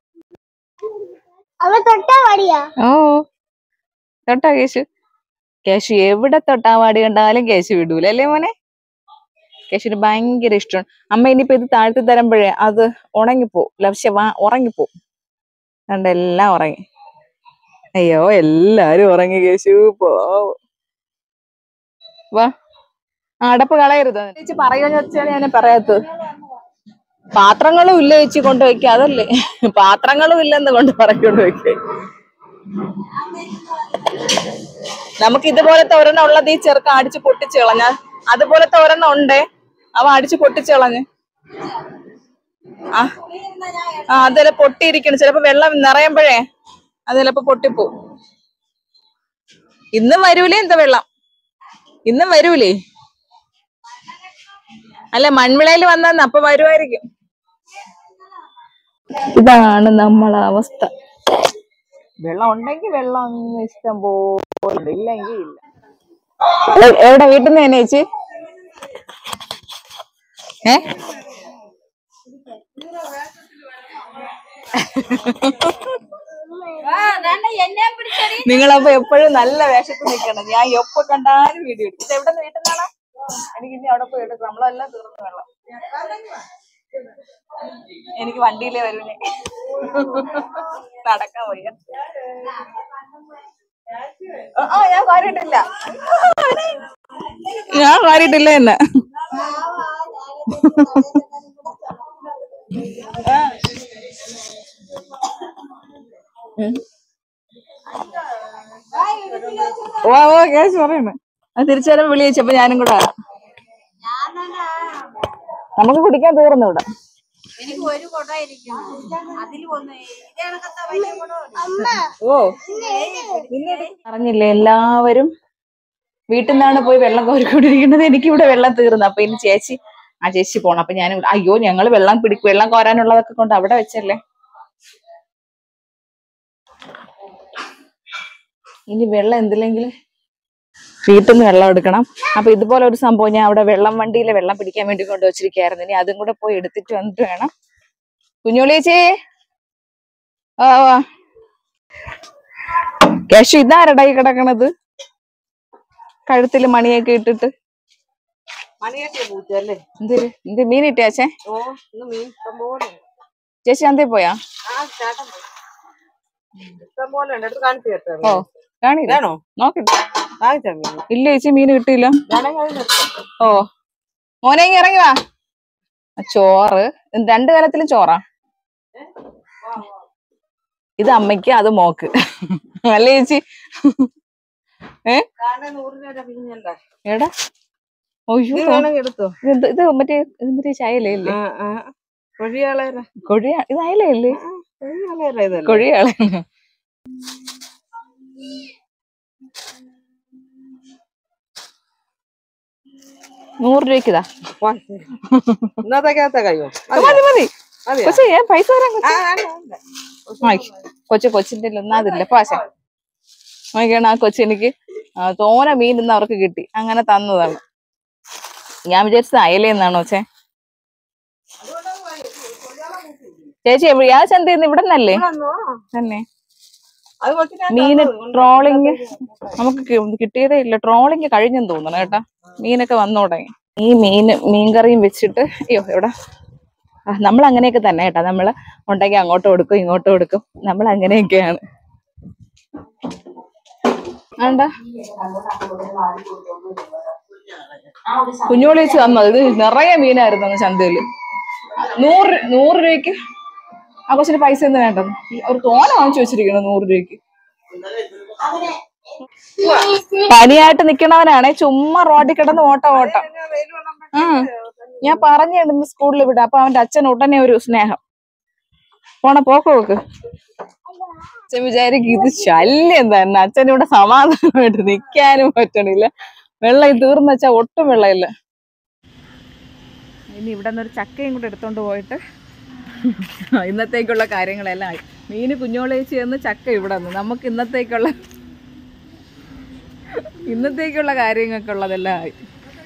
അവ തൊട്ടാ മടിയാ ഓ തൊട്ടാ കേശു കേശു എവിടെ തൊട്ടാവാടി കണ്ടാലും കേശു വിടൂല അല്ലേ മോനെ കേശുവിന് ഭയങ്കര ഇഷ്ടമാണ് അമ്മ ഇനിയിപ്പോ ഇത് താഴ്ത്തി തരുമ്പോഴേ അത് ഉണങ്ങിപ്പോ ലക്ഷ്യ വാ ഉറങ്ങിപ്പോ കണ്ട എല്ലാം ഉറങ്ങി അയ്യോ എല്ലാരും ഉറങ്ങി കേശു പോ വാ ആ, അടപ്പ് കളയരുത് ചേച്ചി പറയുമെന്ന് വെച്ചാൽ ഞാൻ പറയാത്തത് പാത്രങ്ങളും ഇല്ല ചേച്ചി കൊണ്ടുവയ്ക്കുക അതല്ലേ പാത്രങ്ങളും ഇല്ലെന്ന് കൊണ്ട് പറക്കൊണ്ട് വെക്കുക നമുക്ക് ഇതുപോലത്തെ ഒരെണ്ണം ഉള്ളത് ഈ ചെറുക്ക അടിച്ച് പൊട്ടിച്ച് കളഞ്ഞ അതുപോലത്തെ ഒരെണ്ണം ഉണ്ടേ അവ അടിച്ച് പൊട്ടിച്ച് കളഞ്ഞ് ആ ആ അതെല്ലാം പൊട്ടിയിരിക്കണം ചിലപ്പോ വെള്ളം നിറയുമ്പോഴേ അത് ചിലപ്പോ പൊട്ടിപ്പോ ഇന്നും വരൂലേ എന്താ വെള്ളം ഇന്നും വരൂലേ അല്ല മൺവിളയിൽ വന്ന അപ്പൊ വരുമായിരിക്കും ഇതാണ് നമ്മളെ അവസ്ഥ വെള്ളം ഉണ്ടെങ്കിൽ വെള്ളം അങ്ങ് ഇഷ്ടം പോലെ ഇല്ലെങ്കിൽ ഇല്ല എ- എവിടെ വീട്ടിൽ നിന്ന് തന്നെ ചേച്ചി ഏ നിങ്ങളപ്പോ എപ്പോഴും നല്ല വേഷത്തിൽ നിൽക്കണം ഞാൻ എപ്പോ കണ്ടാലും വീഡിയോ എടുക്കും ഇത് എവിടെ നിന്ന് വീട്ടിൽ നിന്നാണ് എനിക്ക് ഇനി അവിടെ പോയി എടുക്കും നമ്മളെല്ലാം തീർന്നു വെള്ളം എനിക്ക് വണ്ടിയിലേ വരൂലേ നടക്കാൻ വയ്യ ആ, ആ ഞാൻ കാര്യട്ടില്ല ഞാൻ കാര്യട്ടില്ല എന്നെ ഓ ഓ കേസ് പറയണ അത് തിരിച്ചു വരാൻ വിളി വെച്ചപ്പോ ഞാനും കൂടെ വരാം. നമുക്ക് കുടിക്കാൻ തീർന്നു ഇവിടെ എനിക്ക് ഒരു കുട ഇരിക്കണം അതിൽ ഒന്ന് ഇതേ കണക്കത്തെ വലിയ കുടം ഓ പറഞ്ഞില്ലേ എല്ലാവരും വീട്ടിൽ നിന്നാണ് പോയി വെള്ളം കോരിക്കൊണ്ടിരിക്കുന്നത് എനിക്കിവിടെ വെള്ളം തീർന്നു അപ്പൊ ഇനി ചേച്ചി ആ ചേച്ചി പോണം അപ്പൊ ഞാൻ അയ്യോ ഞങ്ങള് വെള്ളം പിടിക്കും വെള്ളം കോരാനുള്ളതൊക്കെ കൊണ്ട് അവിടെ വെച്ചല്ലേ ഇനി വെള്ളം എന്തില്ലെങ്കിലും വീട്ടിൽ നിന്ന് വെള്ളം എടുക്കണം അപ്പൊ ഇതുപോലെ ഒരു സംഭവം ഞാൻ അവിടെ വെള്ളം വണ്ടിയിലെ വെള്ളം പിടിക്കാൻ വേണ്ടി കൊണ്ടുവച്ചിരിക്കുകയായിരുന്നു ഇനി അതും കൂടെ പോയി എടുത്തിട്ട് വന്നിട്ട് വേണം കുഞ്ഞോളിയേച്ചി ആ ആ കേശു ഇതാരടായി കിടക്കണത് കഴുത്തില് മണിയൊക്കെ ഇട്ടിട്ട് മണിയൊക്കെ പൂച്ചല്ലേ എന്തൊരു എന്ത് മീൻ ഇട്ടാച്ചേ ഓ ഇന്ന് മീൻ ഇഷ്ടം പോലെ ഉണ്ട്. ചേച്ചി അന്തേ പോയാ ആ ചേട്ടൻ പോയി. ഇഷ്ടം പോലെ ഉണ്ട് എടുത്ത് കാണിച്ചു തരട്ടെ ഓ കാണില്ല വേണോ നോക്കട്ടെ കാണിച്ചാ മീൻ ഇല്ല ചേച്ചി മീൻ കിട്ടിയില്ല വേണമെങ്കിൽ അത് നിർത്താം. ഓ മോനെ ഇങ്ങ് ഇറങ്ങി വാ ആ, ചോറ് ഇത് രണ്ട് കാലത്തിലും ചോറാ ഇത് അമ്മയ്ക്ക് അത് മോക്ക് അല്ലേ ചേച്ചി ഏ കാരണം നൂറ് രൂപ മീനല്ല എടാ ഒയ്യോ ഇത് വേണമെങ്കിൽ എടുത്തോ ഇത് ഇത് മറ്റേ ഇത് മറ്റേ ചായലല്ലേ ആ ആ കൊഴിയാളേരാ കൊഴിയ ഇത് അയലയല്ലേ കൊഴിയാളേരാ ഇതല്ലേ കൊഴിയാള നൂറ് രൂപയ്ക്ക് ഇതാ വാ, ശരി. ഇന്നത്തേക്കകത്തെ കഴിയോ മതി മതി മതിയോ? കൊച്ചി ഞാൻ പൈസ തരാം ആ, കൊച്ചി വേണ്ട, വേണ്ട. ആയി. കൊച്ചു കൊച്ചിന്റെ ഒന്നാതില്ല പാശ നോക്കിയാണ് ആ കൊച്ചു എനിക്ക് ആ, തോന മീൻ ഇന്ന് അവർക്ക് കിട്ടി അങ്ങനെ തന്നതാണ് ഞാൻ വിചാരിച്ചത് അയലെന്നാണോ ചേ ചേച്ചി എവിടെ ആ ചന്തന്ന് ഇവിടെ നിന്നല്ലേ വന്നോ? തന്നെ അത് കൊച്ചിനെ മീന് തന്നത്. ട്രോളിങ് നമുക്ക് കി- കിട്ടിയതേ ഇല്ല ട്രോളിങ് കഴിഞ്ഞെന്ന് തോന്നുന്നു കേട്ടാ മീനൊക്കെ വന്നു തുടങ്ങി ഈ മീൻ മീൻകറിയും വെച്ചിട്ട് അയ്യോ എവിടെ നമ്മൾ അങ്ങനെയൊക്കെ തന്നെ കേട്ടാ നമ്മള് ഉണ്ടെങ്കിൽ അങ്ങോട്ട് കൊടുക്കും ഇങ്ങോട്ട് കൊടുക്കും നമ്മൾ അങ്ങനെയൊക്കെയാണ് ആണ്ട കുഞ്ഞോളി വെച്ച് തന്നത് ഇത് നിറയെ മീനായിരുന്നു അന്ന് ചന്തയില് നൂറ് നൂറ് രൂപയ്ക്ക് ആ കൊച്ചിന് പൈസ ഒന്നും വേണ്ട ഒരു തോന വാങ്ങിച്ചു വെച്ചിരിക്കണം നൂറ് രൂപയ്ക്ക് പനിയായിട്ട് നിക്കണവനാണെ ചുമ്മാ റോഡിൽ കിടന്ന് ഓട്ടം ഓട്ടം ആ ഞാൻ പറഞ്ഞിടുന്നു സ്കൂളിൽ വിടാം അപ്പൊ അവന്റെ അച്ഛൻ ഉടനെ ഒരു സ്നേഹം പോണ പോക്ക് നോക്ക് അച്ഛൻ വിചാരിക്കും ഇത് ശല്യം തന്നെ അച്ഛൻ ഇവിടെ സമാധാനമായിട്ട് നിക്കാനും പറ്റണില്ല വെള്ളം തീർന്നു വെച്ചാ ഒട്ടും വെള്ളമില്ല ഇനി ഇവിടെ നിന്ന് ഒരു ചക്കയും കൂടെ എടുത്തോണ്ട് പോയിട്ട് ഇന്നത്തേക്കുള്ള കാര്യങ്ങളെല്ലാം ആയി മീന് കുഞ്ഞോളേച്ചി എന്ന് ചക്ക ഇവിടെ നിന്ന് നമുക്ക് ഇന്നത്തേക്കുള്ള ഇന്നത്തേക്കുള്ള കാര്യങ്ങൾക്ക് ഉള്ളതെല്ലാം ആയി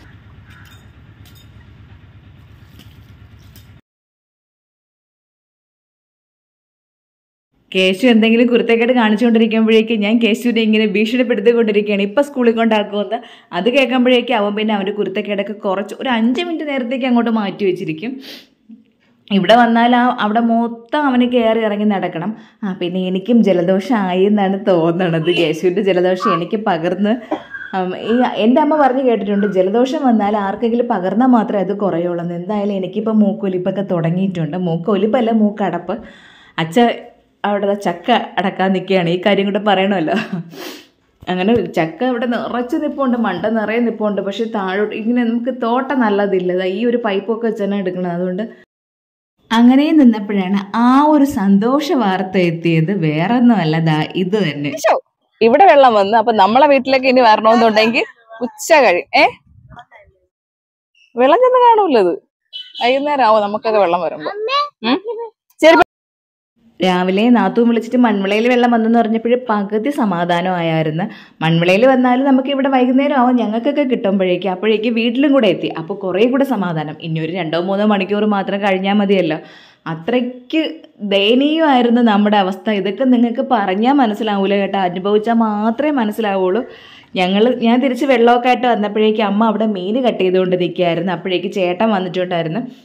കേശു എന്തെങ്കിലും കുരുത്തക്കേട് കാണിച്ചുകൊണ്ടിരിക്കുമ്പോഴേക്കും ഞാൻ കേശുവിനെ ഇങ്ങനെ ഭീഷണിപ്പെടുത്തിക്കൊണ്ടിരിക്കുകയാണ് ഇപ്പം സ്കൂളിൽ കൊണ്ടാക്കുമെന്ന് അത് കേൾക്കുമ്പോഴേക്കും അവൻ പിന്നെ അവൻ്റെ കുരുത്തക്കേടൊക്കെ കുറച്ച് ഒരു അഞ്ച് മിനിറ്റ് നേരത്തേക്ക് അങ്ങോട്ട് മാറ്റി വെച്ചിരിക്കും ഇവിടെ വന്നാൽ ആ അവിടെ മൊത്തം അവന് കയറി ഇറങ്ങി നടക്കണം ആ പിന്നെ എനിക്കും ജലദോഷമായി എന്നാണ് തോന്നണത് കേശുവിൻ്റെ ജലദോഷം എനിക്ക് പകർന്ന് ഉം, ഈ എൻ്റെ അമ്മ പറഞ്ഞു കേട്ടിട്ടുണ്ട് ജലദോഷം വന്നാൽ ആർക്കെങ്കിലും പകർന്നാൽ മാത്രമേ അത് കുറയുള്ളൂ എന്ന് എന്തായാലും എനിക്കിപ്പോൾ മൂക്കൊലിപ്പൊക്കെ തുടങ്ങിയിട്ടുണ്ട് മൂക്കൊലിപ്പല്ല മൂക്കടപ്പ് അച്ഛ അവിടെ ദാ ചക്ക അടക്കാൻ നിൽക്കുകയാണ് ഈ കാര്യം കൂടെ പറയണമല്ലോ അങ്ങനെ ചക്ക ഇവിടെ നിറച്ച് നിൽപ്പുണ്ട് മണ്ട നിറയെ നിൽപ്പുണ്ട് പക്ഷെ താഴോട്ട് ഇങ്ങനെ നമുക്ക് തോട്ടം നല്ലതില്ല ദാ ഈ ഒരു പൈപ്പൊക്കെ വെച്ചാണ് എടുക്കണം അതുകൊണ്ട് അങ്ങനെ നിന്നപ്പോഴാണ് ആ ഒരു സന്തോഷ വാർത്ത എത്തിയത് വേറെ ഒന്നുമല്ല ദാ ഇത് തന്നെ ശോ, ഇവിടെ വെള്ളം വന്ന് അപ്പൊ നമ്മളെ വീട്ടിലേക്ക് ഇനി വരണമെന്നുണ്ടെങ്കിൽ ഉച്ച കഴിയും ഏ വെള്ളം ചെന്ന് കാണൂല്ലത് വൈകുന്നേരം ആവും നമുക്കൊക്കെ വെള്ളം വരുമ്പോ ഉം? ശരി രാവിലെ നാത്തൂൻ വിളിച്ചിട്ട് മൺവിളയിൽ വെള്ളം വന്നെന്ന് പറഞ്ഞപ്പോഴേ പകുതി സമാധാനമായിരുന്നു മൺവിളയിൽ വന്നാലും നമുക്ക് ഇവിടെ വൈകുന്നേരം ആവും ഞങ്ങൾക്കൊക്കെ കിട്ടുമ്പോഴേക്ക് അപ്പോഴേക്ക് വീട്ടിലും കൂടെ എത്തി അപ്പോൾ കുറേ കൂടെ സമാധാനം ഇനി ഒരു രണ്ടോ മൂന്നോ മണിക്കൂർ മാത്രം കഴിഞ്ഞാൽ മതിയല്ലോ അത്രയ്ക്ക് ദയനീയമായിരുന്നു നമ്മുടെ അവസ്ഥ ഇതൊക്കെ നിങ്ങൾക്ക് പറഞ്ഞാൽ മനസ്സിലാവൂല കേട്ടോ അനുഭവിച്ചാൽ മാത്രമേ മനസ്സിലാവുള്ളൂ ഞങ്ങൾ ഞാൻ തിരിച്ച് വെള്ളമൊക്കെ ആയിട്ട് വന്നപ്പോഴേക്ക് അമ്മ അവിടെ മീൻ കട്ട് ചെയ്തുകൊണ്ട് നിൽക്കുകയായിരുന്നു അപ്പോഴേക്ക് ചേട്ടൻ വന്നിട്ടുണ്ടായിരുന്നു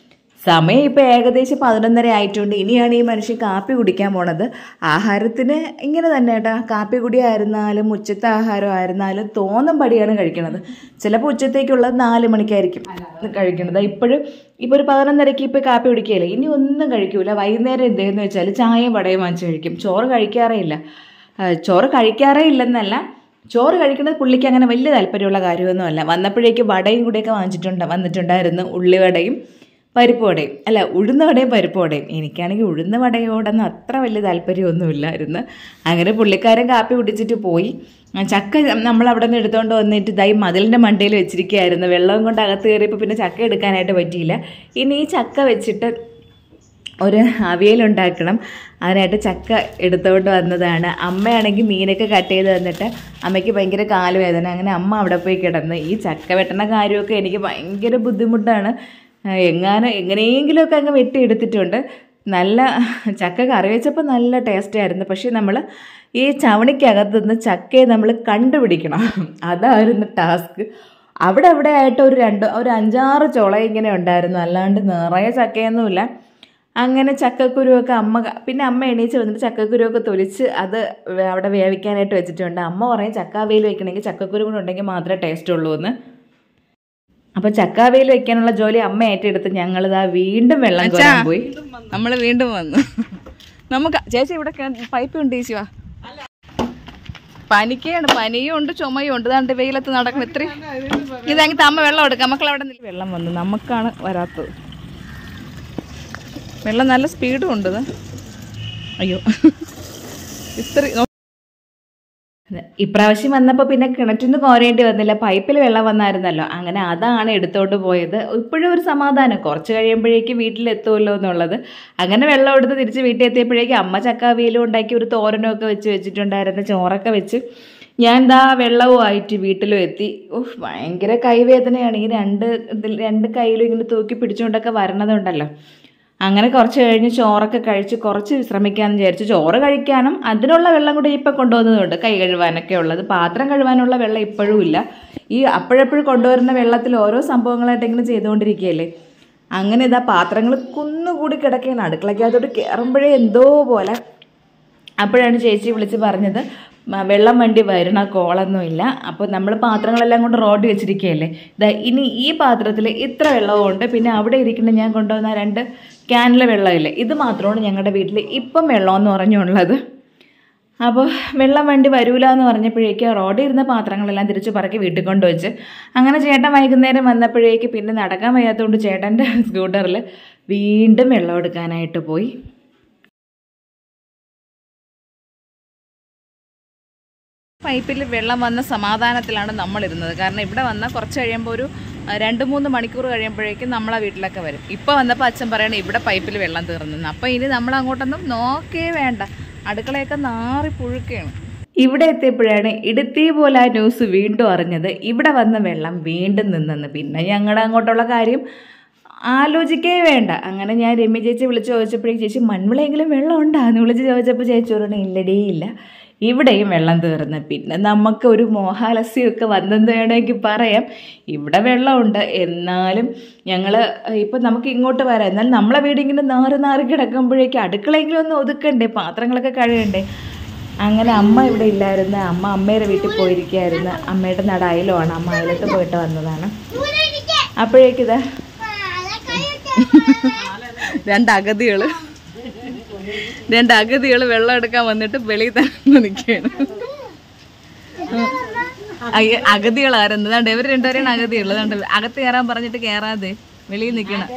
സമയം ഇപ്പോൾ ഏകദേശം പതിനൊന്നര ആയിട്ടുണ്ട് ഇനിയാണ് ഈ മനുഷ്യൻ കാപ്പി കുടിക്കാൻ പോണത് ആഹാരത്തിന് ഇങ്ങനെ തന്നെ കേട്ടോ കാപ്പി കുടി ആയിരുന്നാലും ഉച്ചത്തെ ആഹാരം ആയിരുന്നാലും തോന്നും പടിയാണ് കഴിക്കണത് ചിലപ്പോൾ ഉച്ചത്തേക്കുള്ളത് നാല് മണിക്കായിരിക്കും കഴിക്കണത് ഇപ്പോഴും ഇപ്പോൾ ഒരു പതിനൊന്നരയ്ക്ക് ഇപ്പോൾ കാപ്പി കുടിക്കുകയില്ല ഇനി ഒന്നും കഴിക്കൂല വൈകുന്നേരം എന്തെന്ന് വെച്ചാൽ ചായയും വടയും വാങ്ങിച്ച് കഴിക്കും ചോറ് കഴിക്കാറേ ഇല്ല ആ, ചോറ് കഴിക്കാറേ ഇല്ലെന്നല്ല ചോറ് കഴിക്കുന്നത് പുള്ളിക്ക് അങ്ങനെ വലിയ താല്പര്യമുള്ള കാര്യമൊന്നുമല്ല വന്നപ്പോഴേക്ക് വടയും കൂടെയൊക്കെ വാങ്ങിച്ചിട്ടുണ്ട് വന്നിട്ടുണ്ടായിരുന്നു ഉള്ളിവടയും പരിപ്പ് വടയും അല്ല ഉഴുന്ന വടയും പരിപ്പ് വടയും എനിക്കാണെങ്കിൽ ഉഴുന്ന വടയോടൊന്നും അത്ര വലിയ താല്പര്യമൊന്നുമില്ലായിരുന്നു അങ്ങനെ പുള്ളിക്കാരൻ കാപ്പി കുടിച്ചിട്ട് പോയി ആ, ചക്ക നമ്മൾ അവിടെ നിന്ന് എടുത്തുകൊണ്ട് വന്നിട്ട് ഇതായി മതിലിൻ്റെ മണ്ടയിൽ വെച്ചിരിക്കുകയായിരുന്നു വെള്ളം കൊണ്ട് അകത്ത് കയറിയപ്പോൾ പിന്നെ ചക്ക എടുക്കാനായിട്ട് പറ്റിയില്ല ഇനി ഈ ചക്ക വെച്ചിട്ട് ഒരു അവിയലുണ്ടാക്കണം അതിനായിട്ട് ചക്ക എടുത്തുകൊണ്ട് വന്നതാണ് അമ്മയാണെങ്കിൽ മീനൊക്കെ കട്ട് ചെയ്ത് തന്നിട്ട് അമ്മയ്ക്ക് ഭയങ്കര കാലുവേദന അങ്ങനെ അമ്മ അവിടെ പോയി കിടന്ന് ഈ ചക്ക വെട്ടണ കാര്യമൊക്കെ എനിക്ക് ഭയങ്കര ബുദ്ധിമുട്ടാണ് ആ, എങ്ങാനും എങ്ങനെയെങ്കിലുമൊക്കെ അങ്ങ് വെട്ടിയെടുത്തിട്ടുണ്ട് നല്ല ചക്ക കറി വെച്ചപ്പോൾ നല്ല ടേസ്റ്റ് ആയിരുന്നു പക്ഷേ നമ്മൾ ഈ ചവണിക്കകത്ത് നിന്ന് ചക്കയെ നമ്മൾ കണ്ടുപിടിക്കണം അതായിരുന്നു ടാസ്ക് അവിടെ അവിടെ ആയിട്ട് ഒരു രണ്ട് ഒരു അഞ്ചാറ് ചുള ഇങ്ങനെ ഉണ്ടായിരുന്നു അല്ലാണ്ട് നിറയെ ചക്കയൊന്നുമില്ല അങ്ങനെ ചക്കക്കുരുവൊക്കെ അമ്മ ക- പിന്നെ അമ്മ എണീച്ച് വന്നിട്ട് ചക്കക്കുരുവൊക്കെ തൊലിച്ച് അത് വേ- അവിടെ വേവിക്കാനായിട്ട് വെച്ചിട്ടുണ്ട് അമ്മ പറയും ചക്കാവയിൽ വെക്കണമെങ്കിൽ ചക്കക്കുരു കൂടെ ഉണ്ടെങ്കിൽ മാത്രമേ ടേസ്റ്റ് ഉള്ളൂ എന്ന് അപ്പോൾ ചക്കാവയിൽ വെക്കാനുള്ള ജോലി അമ്മ ഏറ്റെടുത്ത് ഞങ്ങളിതാ വീണ്ടും വെള്ളം കോരാൻ പോയി നമ്മൾ വീണ്ടും വന്നു നമുക്ക് ചേച്ചി ഇവിടെ പൈപ്പ് ഉണ്ട് ചേച്ചി വാ പനിക്കാണ് പനിയും ഉണ്ട് ചുമയും ഉണ്ട് ദാണ്ട് വെയിലത്ത് നടക്കണം ഇത്രയും ഇതെങ്കിൽ അമ്മ വെള്ളം എടുക്കാം മക്കൾ അവിടെ നിന്ന് വെള്ളം വന്നു നമുക്കാണ് വരാത്തത് വെള്ളം നല്ല സ്പീഡും ഉണ്ട് ഇത് അയ്യോ ഇത്ര അതെ. ഇപ്രാവശ്യം വന്നപ്പോൾ പിന്നെ കിണറ്റിൽ നിന്ന് കോരേണ്ടി വന്നില്ല പൈപ്പിൽ വെള്ളം വന്നായിരുന്നല്ലോ അങ്ങനെ അതാണ് എടുത്തോണ്ട് പോയത് ഇപ്പോഴും ഒരു സമാധാനം കുറച്ച് കഴിയുമ്പോഴേക്ക് വീട്ടിലെത്തുമല്ലോ എന്നുള്ളത് അങ്ങനെ വെള്ളം എടുത്ത് തിരിച്ച് വീട്ടിൽ എത്തിയപ്പോഴേക്ക് അമ്മ ചക്കാവിയിലും ഉണ്ടാക്കി ഒരു തോരനൊക്കെ വെച്ച് വെച്ചിട്ടുണ്ടായിരുന്നു ചോറൊക്കെ വെച്ച് ഞാൻ ദാ വെള്ളവുമായിട്ട് വീട്ടിലും എത്തി ഉഫ് ഭയങ്കര കൈവേദനയാണ് ഈ രണ്ട് ഇതിൽ രണ്ട് കയ്യിലും ഇങ്ങനെ തൂക്കി പിടിച്ചുകൊണ്ടൊക്കെ വരണതുണ്ടല്ലോ അങ്ങനെ കുറച്ച് കഴിഞ്ഞ് ചോറൊക്കെ കഴിച്ച് കുറച്ച് വിശ്രമിക്കാമെന്ന് വിചാരിച്ചു ചോറ് കഴിക്കാനും അതിനുള്ള വെള്ളം കൂടി ഇപ്പം കൊണ്ടുവന്നതുണ്ട് കൈ കഴുകാനൊക്കെ ഉള്ളത് പാത്രം കഴുകാനുള്ള വെള്ളം ഇപ്പോഴും ഇല്ല ഈ അപ്പോഴപ്പോഴും കൊണ്ടുവരുന്ന വെള്ളത്തിൽ ഓരോ സംഭവങ്ങളായിട്ട് ഇങ്ങനെ ചെയ്തുകൊണ്ടിരിക്കുകയല്ലേ അങ്ങനെ ഇതാ പാത്രങ്ങൾ കുന്നുകൂടി കിടക്കുകയാണ് അടുക്കളയ്ക്കകത്തോട്ട് കയറുമ്പോഴേ എന്തോ പോലെ അപ്പോഴാണ് ചേച്ചി വിളിച്ച് പറഞ്ഞത് "മ, വെള്ളം വണ്ടി വരണ കോളൊന്നുമില്ല അപ്പോൾ നമ്മൾ പാത്രങ്ങളെല്ലാം കൊണ്ട് റോഡിൽ വെച്ചിരിക്കുകയല്ലേ ഇതാ ഇനി ഈ പാത്രത്തിൽ ഇത്ര വെള്ളമുണ്ട് പിന്നെ അവിടെ ഇരിക്കുന്ന ഞാൻ കൊണ്ടുവന്ന രണ്ട് ക്യാനിലെ വെള്ളമില്ലേ ഇത് മാത്രമാണ് ഞങ്ങളുടെ വീട്ടിൽ ഇപ്പം വെള്ളമെന്ന് പറഞ്ഞുള്ളത് അപ്പോൾ വെള്ളം വണ്ടി വരൂല എന്ന് പറഞ്ഞപ്പോഴേക്ക് റോഡിൽ ഇരുന്ന പാത്രങ്ങളെല്ലാം തിരിച്ച് പറക്കി വീട്ടിൽ കൊണ്ടുവച്ച് അങ്ങനെ ചേട്ടൻ വൈകുന്നേരം വന്നപ്പോഴേക്ക് പിന്നെ നടക്കാൻ വയ്യാത്തതുകൊണ്ട് ചേട്ടൻ്റെ സ്കൂട്ടറിൽ വീണ്ടും വെള്ളം എടുക്കാനായിട്ട് പോയി പൈപ്പിൽ വെള്ളം വന്ന സമാധാനത്തിലാണ് നമ്മളിരുന്നത് കാരണം ഇവിടെ വന്നാൽ കുറച്ച് കഴിയുമ്പോൾ ഒരു ആ, രണ്ട് മൂന്ന് മണിക്കൂർ കഴിയുമ്പോഴേക്കും നമ്മളെ വീട്ടിലൊക്കെ വരും ഇപ്പോൾ വന്നപ്പോൾ അച്ഛൻ പറയണേ ഇവിടെ പൈപ്പിൽ വെള്ളം തീർന്നെന്ന് അപ്പോൾ ഇനി നമ്മൾ അങ്ങോട്ടൊന്നും നോക്കേ വേണ്ട അടുക്കളയൊക്കെ നാറി പുഴുക്കുകയാണ് ഇവിടെ എത്തിയപ്പോഴാണ് ഇടുത്തി പോലെ ആ ന്യൂസ് വീണ്ടും അറിഞ്ഞത് ഇവിടെ വന്ന വെള്ളം വീണ്ടും നിന്നെന്ന് പിന്നെ ഞങ്ങളുടെ അങ്ങോട്ടുള്ള കാര്യം ആലോചിക്കേ വേണ്ട അങ്ങനെ ഞാൻ രമ്യ ചേച്ചി വിളിച്ച് ചോദിച്ചപ്പോഴേക്കും ചേച്ചി മൺവിളയെങ്കിലും വെള്ളം ഉണ്ടാന്ന് വിളിച്ച് ചോദിച്ചപ്പോൾ ചേച്ചി പറഞ്ഞു ഇല്ലടേ ഇല്ല ഇവിടെയും വെള്ളം തീർന്ന് പിന്നെ നമുക്ക് ഒരു മോഹാലസ്യമൊക്കെ വന്നെന്ന് വേണമെങ്കിൽ പറയാം ഇവിടെ വെള്ളമുണ്ട് എന്നാലും ഞങ്ങൾ ഇപ്പം നമുക്ക് ഇങ്ങോട്ട് വരാം എന്നാൽ നമ്മളെ വീട് ഇങ്ങനെ നാറ് നാറി കിടക്കുമ്പോഴേക്കും അടുക്കളയെങ്കിലും ഒന്ന് ഒതുക്കണ്ടേ പാത്രങ്ങളൊക്കെ കഴുകണ്ടേ അങ്ങനെ അമ്മ ഇവിടെ ഇല്ലായിരുന്നു അമ്മ അമ്മയുടെ വീട്ടിൽ പോയിരിക്കുകയായിരുന്നു അമ്മയുടെ നട അയലുമാണ് അമ്മ അയലത്ത് പോയിട്ട് വന്നതാണ് അപ്പോഴേക്കിതാ രണ്ട് അഗതികൾ രണ്ട് അഗതികൾ വെള്ളം എടുക്കാൻ വന്നിട്ട് വെളിയിൽ തന്നെ നിൽക്കുകയാണ് അഗതികളായിരുന്നു ദാണ്ട് ഇവർ രണ്ടുപേരെയാണ് അഗതികൾ ദാണ്ട് അകത്ത് കയറാൻ പറഞ്ഞിട്ട് കയറാതെ വെളിയിൽ നിൽക്കണം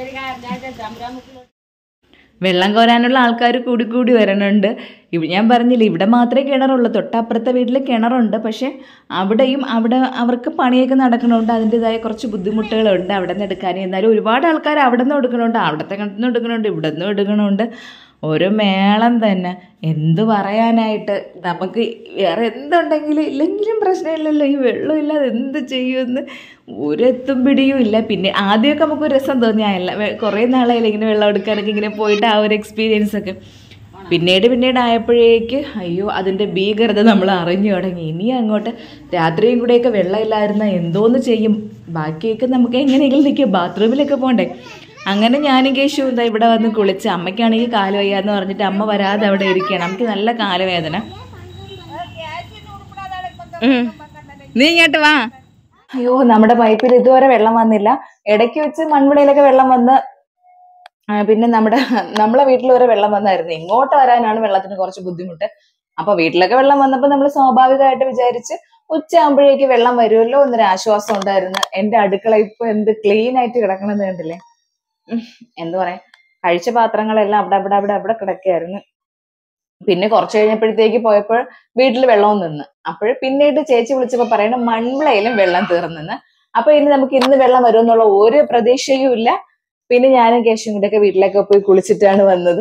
വെള്ളം കോരാനുള്ള ആൾക്കാർ കൂടി കൂടി വരണുണ്ട് ഇവ ഞാൻ പറഞ്ഞില്ല ഇവിടെ മാത്രമേ കിണറുള്ളൂ തൊട്ടപ്പുറത്തെ വീട്ടിൽ കിണറുണ്ട് പക്ഷേ അവിടെയും അവിടെ അവർക്ക് പണിയൊക്കെ നടക്കണുണ്ട് അതിൻ്റെതായ കുറച്ച് ബുദ്ധിമുട്ടുകളുണ്ട് അവിടെ നിന്ന് എടുക്കാൻ എന്നാലും ഒരുപാട് ആൾക്കാർ അവിടെ നിന്ന് എടുക്കണുണ്ട് അവിടുത്തെ കിണറ്റിൽ നിന്ന് എടുക്കണുണ്ട് ഇവിടെ നിന്നും എടുക്കണുണ്ട് ഒരു മേളം തന്നെ എന്ത് പറയാനായിട്ട് നമുക്ക് വേറെ എന്തുണ്ടെങ്കിലും ഇല്ലെങ്കിലും പ്രശ്നമില്ലല്ലോ ഈ വെള്ളമില്ലാതെ എന്ത് ചെയ്യുമെന്ന് ഒരെത്തും പിടിയും ഇല്ല പിന്നെ ആദ്യമൊക്കെ നമുക്ക് ഒരു രസം തോന്നിയായില്ല കുറേ നാളായില്ല ഇങ്ങനെ വെള്ളം എടുക്കാനൊക്കെ ഇങ്ങനെ പോയിട്ട് ആ ഒരു എക്സ്പീരിയൻസ് ഒക്കെ പിന്നീട് പിന്നീട് ആയപ്പോഴേക്ക് അയ്യോ അതിൻ്റെ ഭീകരത നമ്മൾ അറിഞ്ഞു തുടങ്ങി ഇനി അങ്ങോട്ട് രാത്രിയും കൂടെയൊക്കെ വെള്ളമില്ലായിരുന്ന എന്തോന്ന് ചെയ്യും ബാക്കിയൊക്കെ നമുക്ക് എങ്ങനെയെങ്കിലും നിൽക്കും ബാത്റൂമിലൊക്കെ പോകണ്ടേ അങ്ങനെ ഞാനും കേശു എന്താ ഇവിടെ വന്ന് കുളിച്ച് അമ്മയ്ക്കാണെങ്കിൽ കാല് വയ്യാന്ന് പറഞ്ഞിട്ട് അമ്മ വരാതെ അവിടെ ഇരിക്കുകയാണ് നമുക്ക് നല്ല കാലുവേദന ഉം. നീ ഇങ്ങോട്ട് വാ അയ്യോ നമ്മുടെ പൈപ്പിൽ ഇതുവരെ വെള്ളം വന്നില്ല ഇടയ്ക്ക് വെച്ച് മൺവിളയിലൊക്കെ വെള്ളം വന്ന് ആ, പിന്നെ നമ്മുടെ നമ്മളെ വീട്ടിൽ വരെ വെള്ളം വന്നായിരുന്നു ഇങ്ങോട്ട് വരാനാണ് വെള്ളത്തിന് കുറച്ച് ബുദ്ധിമുട്ട് അപ്പൊ വീട്ടിലൊക്കെ വെള്ളം വന്നപ്പോൾ നമ്മൾ സ്വാഭാവികമായിട്ട് വിചാരിച്ച് ഉച്ചയാകുമ്പോഴേക്ക് വെള്ളം വരുമല്ലോ എന്നൊരു ആശ്വാസം ഉണ്ടായിരുന്നു എന്റെ അടുക്കള ഇപ്പൊ എന്ത് ക്ലീൻ ആയിട്ട് കിടക്കണമെന്ന് കണ്ടില്ലേ ഉം, എന്ത് പറയാ കഴിച്ച പാത്രങ്ങളെല്ലാം അവിടെ അവിടെ അവിടെ അവിടെ കിടക്കുകയായിരുന്നു പിന്നെ കുറച്ച് കഴിഞ്ഞപ്പോഴത്തേക്ക് പോയപ്പോൾ വീട്ടിൽ വെള്ളവും നിന്ന് അപ്പോൾ പിന്നീട് ചേച്ചി വിളിച്ചപ്പോ പറയണ മൺവിളയിലും വെള്ളം തീർന്നെന്ന് അപ്പൊ ഇനി നമുക്ക് ഇന്ന് വെള്ളം വരുമെന്നുള്ള ഒരു പ്രതീക്ഷയും ഇല്ല പിന്നെ ഞാനും കേശും കൂടെ ഒക്കെ വീട്ടിലൊക്കെ പോയി കുളിച്ചിട്ടാണ് വന്നത്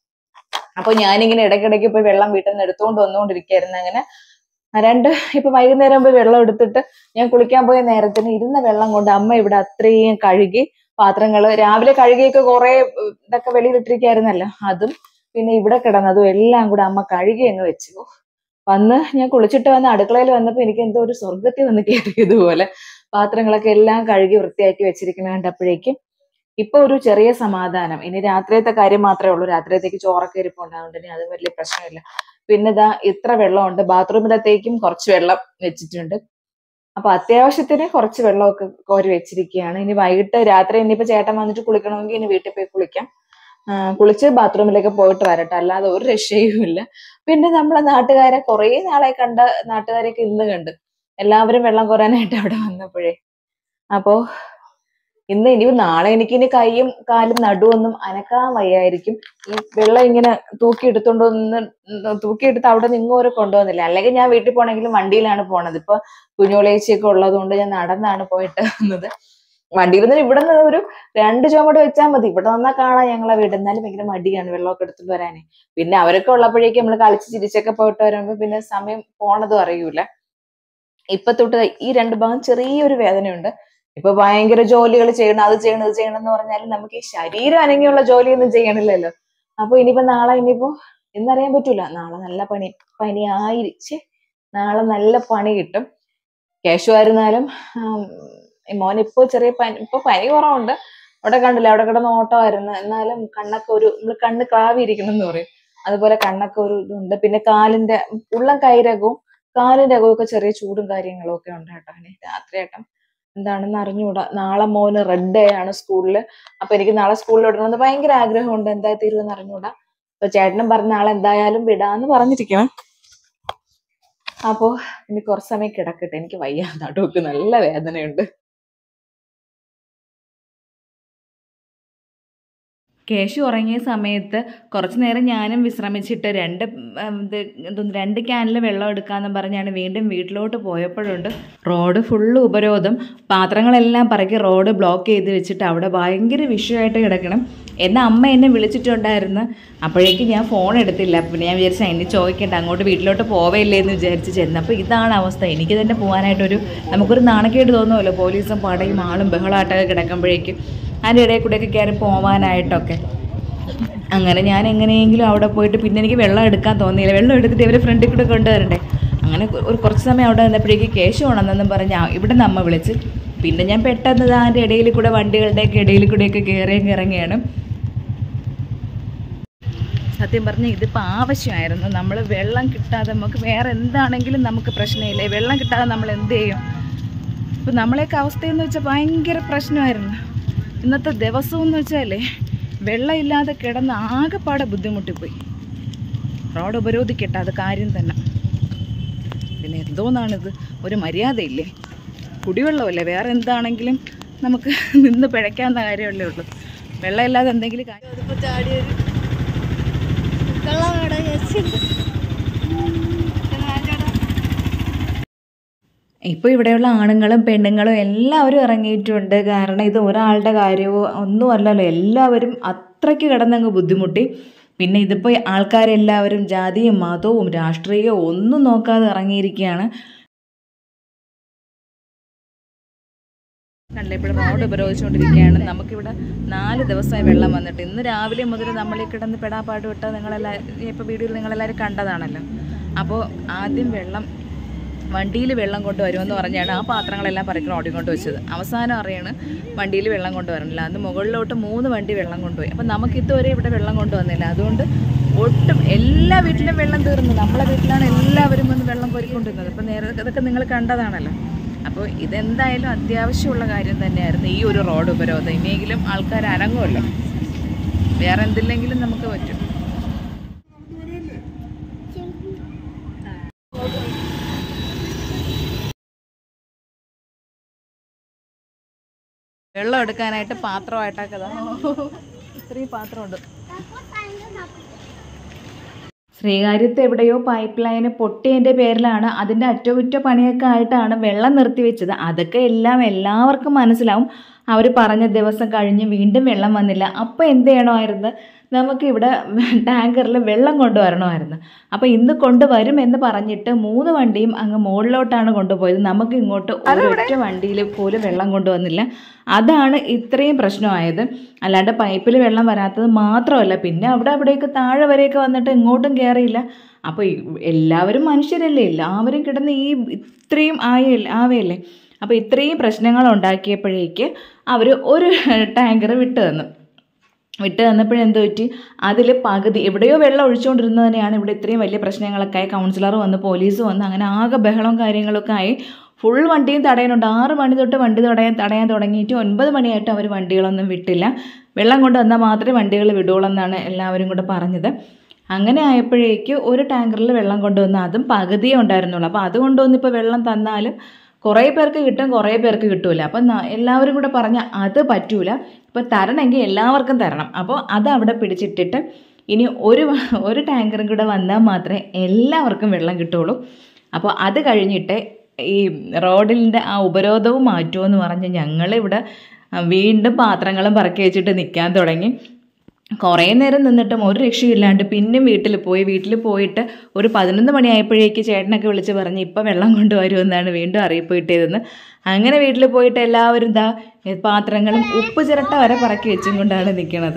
അപ്പൊ ഞാനിങ്ങനെ ഇടയ്ക്കിടയ്ക്ക് പോയി വെള്ളം വീട്ടിൽ നിന്ന് എടുത്തുകൊണ്ട് വന്നുകൊണ്ടിരിക്കുകയായിരുന്നു അങ്ങനെ രണ്ട് ഇപ്പൊ വൈകുന്നേരം പോയി വെള്ളം എടുത്തിട്ട് ഞാൻ കുളിക്കാൻ പോയ നേരത്തിന് ഇരുന്ന വെള്ളം കൊണ്ട് അമ്മ ഇവിടെ അത്രയും കഴുകി പാത്രങ്ങള് രാവിലെ കഴുകിയൊക്കെ കുറെ ഉം, ഇതൊക്കെ വെളിയിലിട്ടിരിക്കായിരുന്നല്ലോ അതും പിന്നെ ഇവിടെ കിടന്നതും എല്ലാം കൂടെ അമ്മ കഴുകി അങ്ങ് വെച്ചു വന്ന് ഞാൻ കുളിച്ചിട്ട് വന്ന് അടുക്കളയിൽ വന്നപ്പോ എനിക്ക് എന്തോ ഒരു സ്വർഗത്തിൽ വന്ന് കയറിയതുപോലെ പാത്രങ്ങളൊക്കെ എല്ലാം കഴുകി വൃത്തിയാക്കി വെച്ചിരിക്കുന്ന കണ്ടപ്പോഴേക്കും ഇപ്പൊ ഒരു ചെറിയ സമാധാനം ഇനി രാത്രിയത്തെ കാര്യം മാത്രമേ ഉള്ളൂ രാത്രിയത്തേക്ക് ചോറൊക്കെ ഇരിപ്പുണ്ടാവുകൊണ്ട് ഇനി അത് വലിയ പ്രശ്നമില്ല പിന്നെ ഇതാ ഇത്ര വെള്ളമുണ്ട് ബാത്റൂമിലത്തേക്കും കുറച്ച് വെള്ളം വെച്ചിട്ടുണ്ട് അപ്പൊ അത്യാവശ്യത്തിന് കുറച്ച് വെള്ളമൊക്കെ കോരി വെച്ചിരിക്കുകയാണ് ഇനി വൈകിട്ട് രാത്രി ഇനിയിപ്പോ ചേട്ടൻ വന്നിട്ട് കുളിക്കണമെങ്കിൽ ഇനി വീട്ടിൽ പോയി കുളിക്കാം ആ, കുളിച്ച് ബാത്റൂമിലേക്ക് പോയിട്ട് വരട്ടെ അല്ലാതെ ഒരു രക്ഷയും ഇല്ല പിന്നെ നമ്മളെ നാട്ടുകാരെ കുറേ നാളെ കണ്ട നാട്ടുകാരെയൊക്കെ ഇന്ന് കണ്ട് എല്ലാവരും വെള്ളം കോരാനായിട്ട് അവിടെ വന്നപ്പോഴേ അപ്പോ ഇന്ന് ഇനി നാളെ എനിക്ക് ഇനി കൈയും കാലും നടുവൊന്നും അനക്കാൻ വയ്യായിരിക്കും ഈ വെള്ളം ഇങ്ങനെ തൂക്കി എടുത്തോണ്ട് വന്ന് തൂക്കിയെടുത്ത് അവിടെ നിന്ന് വരെ കൊണ്ടുവന്നില്ല അല്ലെങ്കിൽ ഞാൻ വീട്ടിൽ പോണെങ്കിലും വണ്ടിയിലാണ് പോണത് ഇപ്പൊ കുഞ്ഞോളേച്ചിയൊക്കെ ഉള്ളത് കൊണ്ട് ഞാൻ നടന്നാണ് പോയിട്ട് വന്നത് വണ്ടിയിൽ നിന്ന് ഇവിടെ നിന്ന് ഒരു രണ്ട് ചുമട് വെച്ചാൽ മതി ഇവിടെ നിന്നാ കാണാം ഞങ്ങളെ വീട് എന്നാലും ഭയങ്കര മടിയാണ് വെള്ളമൊക്കെ എടുത്തിട്ട് വരാനേ പിന്നെ അവരൊക്കെ ഉള്ളപ്പോഴേക്കും നമ്മൾ കളിച്ച് ചിരിച്ചൊക്കെ പോയിട്ട് വരുമ്പോ പിന്നെ സമയം പോണതും അറിയൂല ഇപ്പൊ തൊട്ട് ദേ ഈ രണ്ട് ഭാഗം ചെറിയൊരു വേദനയുണ്ട് ഇപ്പൊ ഭയങ്കര ജോലികൾ ചെയ്യണം അത് ചെയ്യണം ഇത് ചെയ്യണം എന്ന് പറഞ്ഞാൽ നമുക്ക് ഈ ശരീരം അനങ്ങിയുള്ള ജോലിയൊന്നും ചെയ്യണില്ലല്ലോ അപ്പൊ ഇനിയിപ്പോ നാളെ ഇനിയിപ്പോ എന്നറിയാൻ പറ്റൂല നാളെ നല്ല പണി പനി ആയിരിച്ചേ നാളെ നല്ല പണി കിട്ടും കേശു ആയിരുന്നാലും മോൻ ഇപ്പൊ ചെറിയ പനി ഇപ്പൊ പനി കുറവുണ്ട് അവിടെ കണ്ടില്ല അവിടെ കിടന്ന് ഓട്ടമായിരുന്നു എന്നാലും കണ്ണൊക്കെ ഒരു നമ്മൾ കണ്ണ് ക്രാവിയിരിക്കണം എന്ന് പറയും അതുപോലെ കണ്ണൊക്കെ ഒരു ഇതുണ്ട് പിന്നെ കാലിന്റെ ഉള്ളം കൈരകവും കാലിന്റെ അകവും ഒക്കെ ചെറിയ ചൂടും കാര്യങ്ങളും ഒക്കെ ഉണ്ട് കേട്ടോ അവന് രാത്രിയായിട്ടും എന്താണെന്ന് അറിഞ്ഞുകൂടാ നാളെ മോന് റെഡ് ഡേ ആണ് സ്കൂളിൽ അപ്പൊ എനിക്ക് നാളെ സ്കൂളിൽ വിടണമെന്ന് ഭയങ്കര ആഗ്രഹമുണ്ട് എന്താ തീരുവെന്ന് അറിഞ്ഞുകൂടാ അപ്പൊ ചേട്ടനും പറഞ്ഞ നാളെ എന്തായാലും വിടാന്ന് പറഞ്ഞിരിക്കണം അപ്പോ ഇനി കുറച്ച് സമയം കിടക്കട്ടെ എനിക്ക് വയ്യ നടുവൊക്കെ നല്ല വേദനയുണ്ട് കേശു ഉറങ്ങിയ സമയത്ത് കുറച്ച് നേരം ഞാനും വിശ്രമിച്ചിട്ട് രണ്ട് ഉം, ഇത് എന്തോന്ന് രണ്ട് ക്യാനിൽ വെള്ളം എടുക്കാമെന്ന് പറഞ്ഞാണ് വീണ്ടും വീട്ടിലോട്ട് പോയപ്പോഴുണ്ട് റോഡ് ഫുള്ള് ഉപരോധം പാത്രങ്ങളെല്ലാം പറക്കി റോഡ് ബ്ലോക്ക് ചെയ്ത് വെച്ചിട്ട് അവിടെ ഭയങ്കര വിഷയമായിട്ട് കിടക്കണം എന്നെ അമ്മ എന്നെ വിളിച്ചിട്ടുണ്ടായിരുന്നു അപ്പോഴേക്കും ഞാൻ ഫോൺ എടുത്തില്ല പിന്നെ ഞാൻ വിചാരിച്ചു അതിന് ചോദിക്കണ്ട അങ്ങോട്ട് വീട്ടിലോട്ട് പോവേയില്ലേ എന്ന് വിചാരിച്ച് ചെന്നപ്പോൾ ഇതാണ് അവസ്ഥ എനിക്ക് തന്നെ പോകാനായിട്ടൊരു നമുക്കൊരു നാണക്കേട് തോന്നുമല്ലോ പോലീസും പടയും ആളും ബഹളമായിട്ടൊക്കെ കിടക്കുമ്പോഴേക്കും അതിൻ്റെ ഇടയിൽ കൂടെയൊക്കെ കയറി പോവാനായിട്ടൊക്കെ അങ്ങനെ ഞാൻ എങ്ങനെയെങ്കിലും അവിടെ പോയിട്ട് പിന്നെ എനിക്ക് വെള്ളം എടുക്കാൻ തോന്നിയില്ല വെള്ളം എടുത്തിട്ട് ഇവരെ ഫ്രണ്ടിൽ കൂടെ കൊണ്ടുവരണ്ടേ അങ്ങനെ കു- ഒരു കുറച്ച് സമയം അവിടെ നിന്നപ്പോഴേക്ക് കേശു ഉണന്നെന്നും പറഞ്ഞ് ആ- ഇവിടെ നിന്ന് അമ്മ വിളിച്ച് പിന്നെ ഞാൻ പെട്ടെന്ന് ദാ അതിൻ്റെ ഇടയിൽ കൂടെ വണ്ടികളുടെയൊക്കെ ഇടയിൽ കൂടെയൊക്കെ കയറിയും ഇറങ്ങിയാണ് സത്യം പറഞ്ഞാൽ ഇതിപ്പോൾ ആവശ്യമായിരുന്നു നമ്മൾ വെള്ളം കിട്ടാതെ നമുക്ക് വേറെ എന്താണെങ്കിലും നമുക്ക് പ്രശ്നമില്ല ഈ വെള്ളം കിട്ടാതെ നമ്മൾ എന്ത് ചെയ്യും ഇപ്പം നമ്മളെയൊക്കെ അവസ്ഥയെന്ന് വെച്ചാൽ ഭയങ്കര പ്രശ്നമായിരുന്നു ഇന്നത്തെ ദിവസം എന്ന് വെച്ചാലേ വെള്ളമില്ലാതെ കിടന്ന് ആകെപ്പാടെ ബുദ്ധിമുട്ടിപ്പോയി റോഡ് ഉപരോധിക്കട്ടെ അത് കാര്യം തന്നെ പിന്നെ എന്തോന്നാണിത് ഒരു മര്യാദയില്ലേ കുടിവെള്ളമല്ലേ വേറെ എന്താണെങ്കിലും നമുക്ക് നിന്ന് പിഴയ്ക്കാവുന്ന കാര്യമല്ലേ ഉള്ളൂ വെള്ളമില്ലാതെ എന്തെങ്കിലും കാര്യം അതിപ്പോ ചാടിയൊരു വെള്ളം വേണം ചേച്ചി ഇപ്പോൾ ഇവിടെയുള്ള ആണുങ്ങളും പെണ്ണുങ്ങളും എല്ലാവരും ഇറങ്ങിയിട്ടുണ്ട് കാരണം ഇത് ഒരാളുടെ കാര്യമോ ഒന്നും അല്ലല്ലോ എല്ലാവരും അത്രയ്ക്ക് കിടന്നങ്ങ് ബുദ്ധിമുട്ടി പിന്നെ ഇതിപ്പോൾ ആൾക്കാരെല്ലാവരും ജാതിയും മതവും രാഷ്ട്രീയവും ഒന്നും നോക്കാതെ ഇറങ്ങിയിരിക്കുകയാണ് കണ്ടേ ഇപ്പോൾ റോഡ് ഉപരോധിച്ചുകൊണ്ടിരിക്കുകയാണ് നമുക്കിവിടെ നാല് ദിവസമായി വെള്ളം വന്നിട്ട് ഇന്ന് രാവിലെ മുതൽ നമ്മൾ ഈ കിടന്ന് പെടാപ്പാട് വിട്ട് നിങ്ങളെല്ലാവരും ഇപ്പോൾ വീഡിയോയിൽ നിങ്ങളെല്ലാവരും കണ്ടതാണല്ലോ അപ്പോൾ ആദ്യം വെള്ളം വണ്ടിയിൽ വെള്ളം കൊണ്ടുവരുമെന്ന് പറഞ്ഞാണ് ആ പാത്രങ്ങളെല്ലാം പരക്കണം ഓടിക്കൊണ്ട് വെച്ചത് അവസാനം അറിയാണ് വണ്ടിയിൽ വെള്ളം കൊണ്ടുവരണില്ല അന്ന് മുകളിലോട്ട് മൂന്ന് വണ്ടി വെള്ളം കൊണ്ടുപോയി അപ്പം നമുക്ക് ഇതുവരെ ഇവിടെ വെള്ളം കൊണ്ടുവന്നില്ല അതുകൊണ്ട് ഒട്ടും എല്ലാ വീട്ടിലും വെള്ളം തീർന്നു നമ്മളെ വീട്ടിലാണ് എല്ലാവരും വന്ന് വെള്ളം കോരിക്കൊണ്ടിരുന്നത് അപ്പം നേരെ അതൊക്കെ നിങ്ങൾ കണ്ടതാണല്ലോ അപ്പോൾ ഇതെന്തായാലും അത്യാവശ്യമുള്ള കാര്യം തന്നെയായിരുന്നു ഈ ഒരു റോഡ് ഉപരോധം ഇനിയെങ്കിലും ആൾക്കാർ അനങ്ങുമല്ലോ വേറെ എന്തില്ലെങ്കിലും നമുക്ക് പറ്റും വെള്ളം എടുക്കാനായിട്ട് പാത്രമായിട്ടൊക്കെ ഇതാ. ഇത്രയും പാത്രമുണ്ട് ശ്രീകാര്യത്ത് എവിടെയോ പൈപ്പ് ലൈന് പൊട്ടിയതിൻ്റെ പേരിലാണ് അതിൻ്റെ അറ്റകുറ്റപ്പണിയൊക്കെ ആയിട്ടാണ് വെള്ളം നിർത്തിവെച്ചത് അതൊക്കെ എല്ലാം എല്ലാവർക്കും മനസ്സിലാവും അവർ പറഞ്ഞ ദിവസം കഴിഞ്ഞ് വീണ്ടും വെള്ളം വന്നില്ല അപ്പോൾ എന്ത് ചെയ്യണമായിരുന്നു നമുക്കിവിടെ ടാങ്കറിൽ വെള്ളം കൊണ്ടുവരണമായിരുന്നു അപ്പോൾ ഇന്ന് കൊണ്ടുവരും എന്ന് പറഞ്ഞിട്ട് മൂന്ന് വണ്ടിയും അങ്ങ് മുകളിലോട്ടാണ് കൊണ്ടുപോയത് നമുക്ക് ഇങ്ങോട്ട് ഒരൊറ്റ വണ്ടിയിൽ പോലും വെള്ളം കൊണ്ടുവന്നില്ല അതാണ് ഇത്രയും പ്രശ്നമായത് അല്ലാണ്ട് പൈപ്പിൽ വെള്ളം വരാത്തത് മാത്രമല്ല പിന്നെ അവിടെ അവിടെയൊക്കെ താഴെ വരെയൊക്കെ വന്നിട്ട് ഇങ്ങോട്ടും കയറിയില്ല അപ്പോൾ ഈ എല്ലാവരും മനുഷ്യരല്ലേ എല്ലാവരും കിടന്ന് ഈ ഇത്രയും ആയല്ലേ ആവയല്ലേ അപ്പോൾ ഇത്രയും പ്രശ്നങ്ങൾ ഉണ്ടാക്കിയപ്പോഴേക്ക് അവർ ഒരു ടാങ്കർ വിട്ടു തന്നു വിട്ട് തന്നപ്പോഴെന്ത് പറ്റി അതിൽ പകുതി എവിടെയോ വെള്ളം ഒഴിച്ചുകൊണ്ടിരുന്നതിനെയാണ് ഇവിടെ ഇത്രയും വലിയ പ്രശ്നങ്ങളൊക്കെ ആയി കൗൺസിലർ വന്ന് പോലീസ് വന്ന് അങ്ങനെ ആകെ ബഹളവും കാര്യങ്ങളൊക്കെ ആയി ഫുൾ വണ്ടിയും തടയാനുണ്ട് ആറ് മണി തൊട്ട് വണ്ടി തടയാൻ തടയാൻ തുടങ്ങിയിട്ട് ഒൻപത് മണിയായിട്ട് അവർ വണ്ടികളൊന്നും വിട്ടില്ല വെള്ളം കൊണ്ട് വന്നാൽ മാത്രമേ വണ്ടികൾ വിടുള്ളൂ എന്നാണ് എല്ലാവരും കൂടെ പറഞ്ഞത് അങ്ങനെ ആയപ്പോഴേക്ക് ഒരു ടാങ്കറിൽ വെള്ളം കൊണ്ടുവന്ന് അതും പകുതിയേ ഉണ്ടായിരുന്നുള്ളൂ അപ്പോൾ അത് കൊണ്ടുവന്ന് ഇപ്പോൾ വെള്ളം തന്നാലും കുറേ പേർക്ക് കിട്ടും കുറേ പേർക്ക് കിട്ടൂല അപ്പം ന- എല്ലാവരും കൂടെ പറഞ്ഞ അത് പറ്റൂല ഇപ്പം തരണമെങ്കിൽ എല്ലാവർക്കും തരണം അപ്പോൾ അത് അവിടെ പിടിച്ചിട്ടിട്ട് ഇനി ഒരു വ- ഒരു ടാങ്കറും കൂടെ വന്നാൽ മാത്രമേ എല്ലാവർക്കും വെള്ളം കിട്ടുള്ളൂ അപ്പോൾ അത് കഴിഞ്ഞിട്ട് ഈ റോഡിൻ്റെ ആ ഉപരോധവും മാറ്റുമെന്ന് പറഞ്ഞ് ഞങ്ങളിവിടെ വീണ്ടും പാത്രങ്ങളും പറക്കി വെച്ചിട്ട് നിൽക്കാൻ തുടങ്ങി കുറേ നേരം നിന്നിട്ടും ഒരു രക്ഷയില്ലാണ്ട് പിന്നെയും വീട്ടിൽ പോയി വീട്ടിൽ പോയിട്ട് ഒരു പതിനൊന്ന് മണിയായപ്പോഴേക്ക് ചേട്ടനൊക്കെ വിളിച്ച് പറഞ്ഞ് ഇപ്പം വെള്ളം കൊണ്ടുവരുമെന്നാണ് വീണ്ടും അറിയിപ്പ് കിട്ടിയതെന്ന് അങ്ങനെ വീട്ടിൽ പോയിട്ട് എല്ലാവരും ഇതാ ഈ പാത്രങ്ങളും ഉപ്പ് ചിരട്ട വരെ പറക്കി വെച്ചും കൊണ്ടാണ് നിൽക്കുന്നത്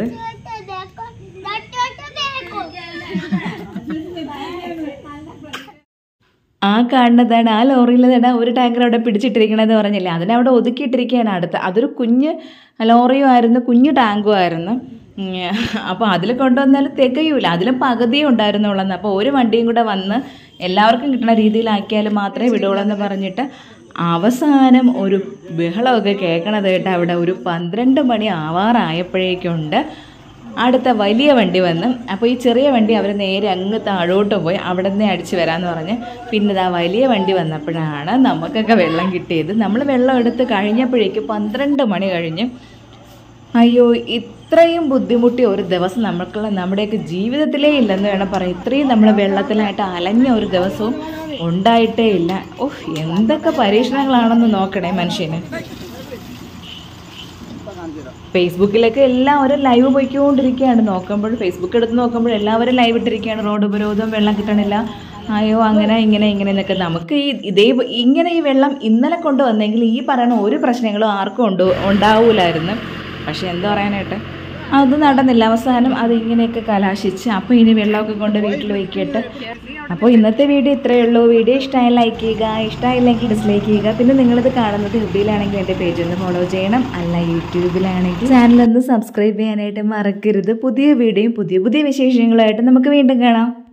ആ കാണുന്നതാണ് ആ ലോറിയിലതാണ് ഒരു ടാങ്കർ അവിടെ പിടിച്ചിട്ടിരിക്കണമെന്ന് പറഞ്ഞില്ലേ അതിനവിടെ ഒതുക്കിയിട്ടിരിക്കുകയാണ് അടുത്ത് അതൊരു കുഞ്ഞ് ലോറിയും ആയിരുന്നു കുഞ്ഞു ടാങ്കും ആയിരുന്നു അപ്പോൾ അതിൽ കൊണ്ടുവന്നാലും തികയൂല അതിലും പകുതിയേ ഉണ്ടായിരുന്നുള്ളൂ അപ്പോൾ ഒരു വണ്ടിയും കൂടെ വന്ന് എല്ലാവർക്കും കിട്ടുന്ന രീതിയിലാക്കിയാൽ മാത്രമേ വിടുള്ളൂ എന്ന് പറഞ്ഞിട്ട് അവസാനം ഒരു ബഹളമൊക്കെ കേൾക്കണത് കേട്ട് അവിടെ ഒരു പന്ത്രണ്ട് മണി ആവാറായപ്പോഴേക്കുണ്ട് അടുത്ത വലിയ വണ്ടി വന്ന് അപ്പോൾ ഈ ചെറിയ വണ്ടി അവർ നേരെ അങ്ങ് താഴോട്ട് പോയി അവിടെ നിന്ന് അടിച്ച് വരാമെന്ന് പറഞ്ഞ് പിന്നെ ഇതാ വലിയ വണ്ടി വന്നപ്പോഴാണ് നമുക്കൊക്കെ വെള്ളം കിട്ടിയത് നമ്മൾ വെള്ളം എടുത്ത് കഴിഞ്ഞപ്പോഴേക്ക് പന്ത്രണ്ട് മണി കഴിഞ്ഞ് അയ്യോ ഇത്രയും ബുദ്ധിമുട്ടിയ ഒരു ദിവസം നമുക്കുള്ള നമ്മുടെയൊക്കെ ജീവിതത്തിലേ ഇല്ലെന്ന് വേണം പറയാം ഇത്രയും നമ്മൾ വെള്ളത്തിലായിട്ട് അലഞ്ഞ ഒരു ദിവസവും ഉണ്ടായിട്ടേ ഇല്ല ഓഹ് എന്തൊക്കെ പരീക്ഷണങ്ങളാണെന്ന് നോക്കണേ മനുഷ്യന് ഫേസ്ബുക്കിലൊക്കെ എല്ലാവരും ലൈവ് പോയിക്കൊണ്ടിരിക്കുകയാണ് നോക്കുമ്പോൾ ഫേസ്ബുക്ക് എടുത്ത് നോക്കുമ്പോൾ എല്ലാവരും ലൈവ് ഇട്ടിരിക്കുകയാണ് റോഡ് ഉപരോധം വെള്ളം കിട്ടണില്ല അയ്യോ അങ്ങനെ ഇങ്ങനെ ഇങ്ങനെ എന്നൊക്കെ നമുക്ക് ഈ ഇതേ ഇങ്ങനെ ഈ വെള്ളം ഇന്നലെ കൊണ്ടുവന്നെങ്കിൽ ഈ പറയുന്ന ഒരു പ്രശ്നങ്ങളും ആർക്കും ഉണ്ട് ഉണ്ടാവൂലായിരുന്നു പക്ഷെ എന്താ പറയാനായിട്ട് അത് നടന്നില്ല അവസാനം അത് ഇങ്ങനെയൊക്കെ കലാശിച്ച് അപ്പോൾ ഇനി വെള്ളമൊക്കെ കൊണ്ട് വീട്ടിൽ വയ്ക്കിട്ട് അപ്പോൾ ഇന്നത്തെ വീഡിയോ ഇത്രയേ ഉള്ളൂ വീഡിയോ ഇഷ്ടമായി ലൈക്ക് ചെയ്യുക ഇഷ്ടമായില്ലെങ്കിൽ ഡിസ്ലൈക്ക് ചെയ്യുക പിന്നെ നിങ്ങളിത് കാണുന്നത് ഹിബിയിലാണെങ്കിൽ എൻ്റെ പേജ് ഒന്ന് ഫോളോ ചെയ്യണം അല്ല യൂട്യൂബിലാണെങ്കിൽ ചാനൽ ഒന്ന് സബ്സ്ക്രൈബ് ചെയ്യാനായിട്ട് മറക്കരുത് പുതിയ വീഡിയോയും പുതിയ പുതിയ വിശേഷങ്ങളുമായിട്ട് നമുക്ക് വീണ്ടും കാണാം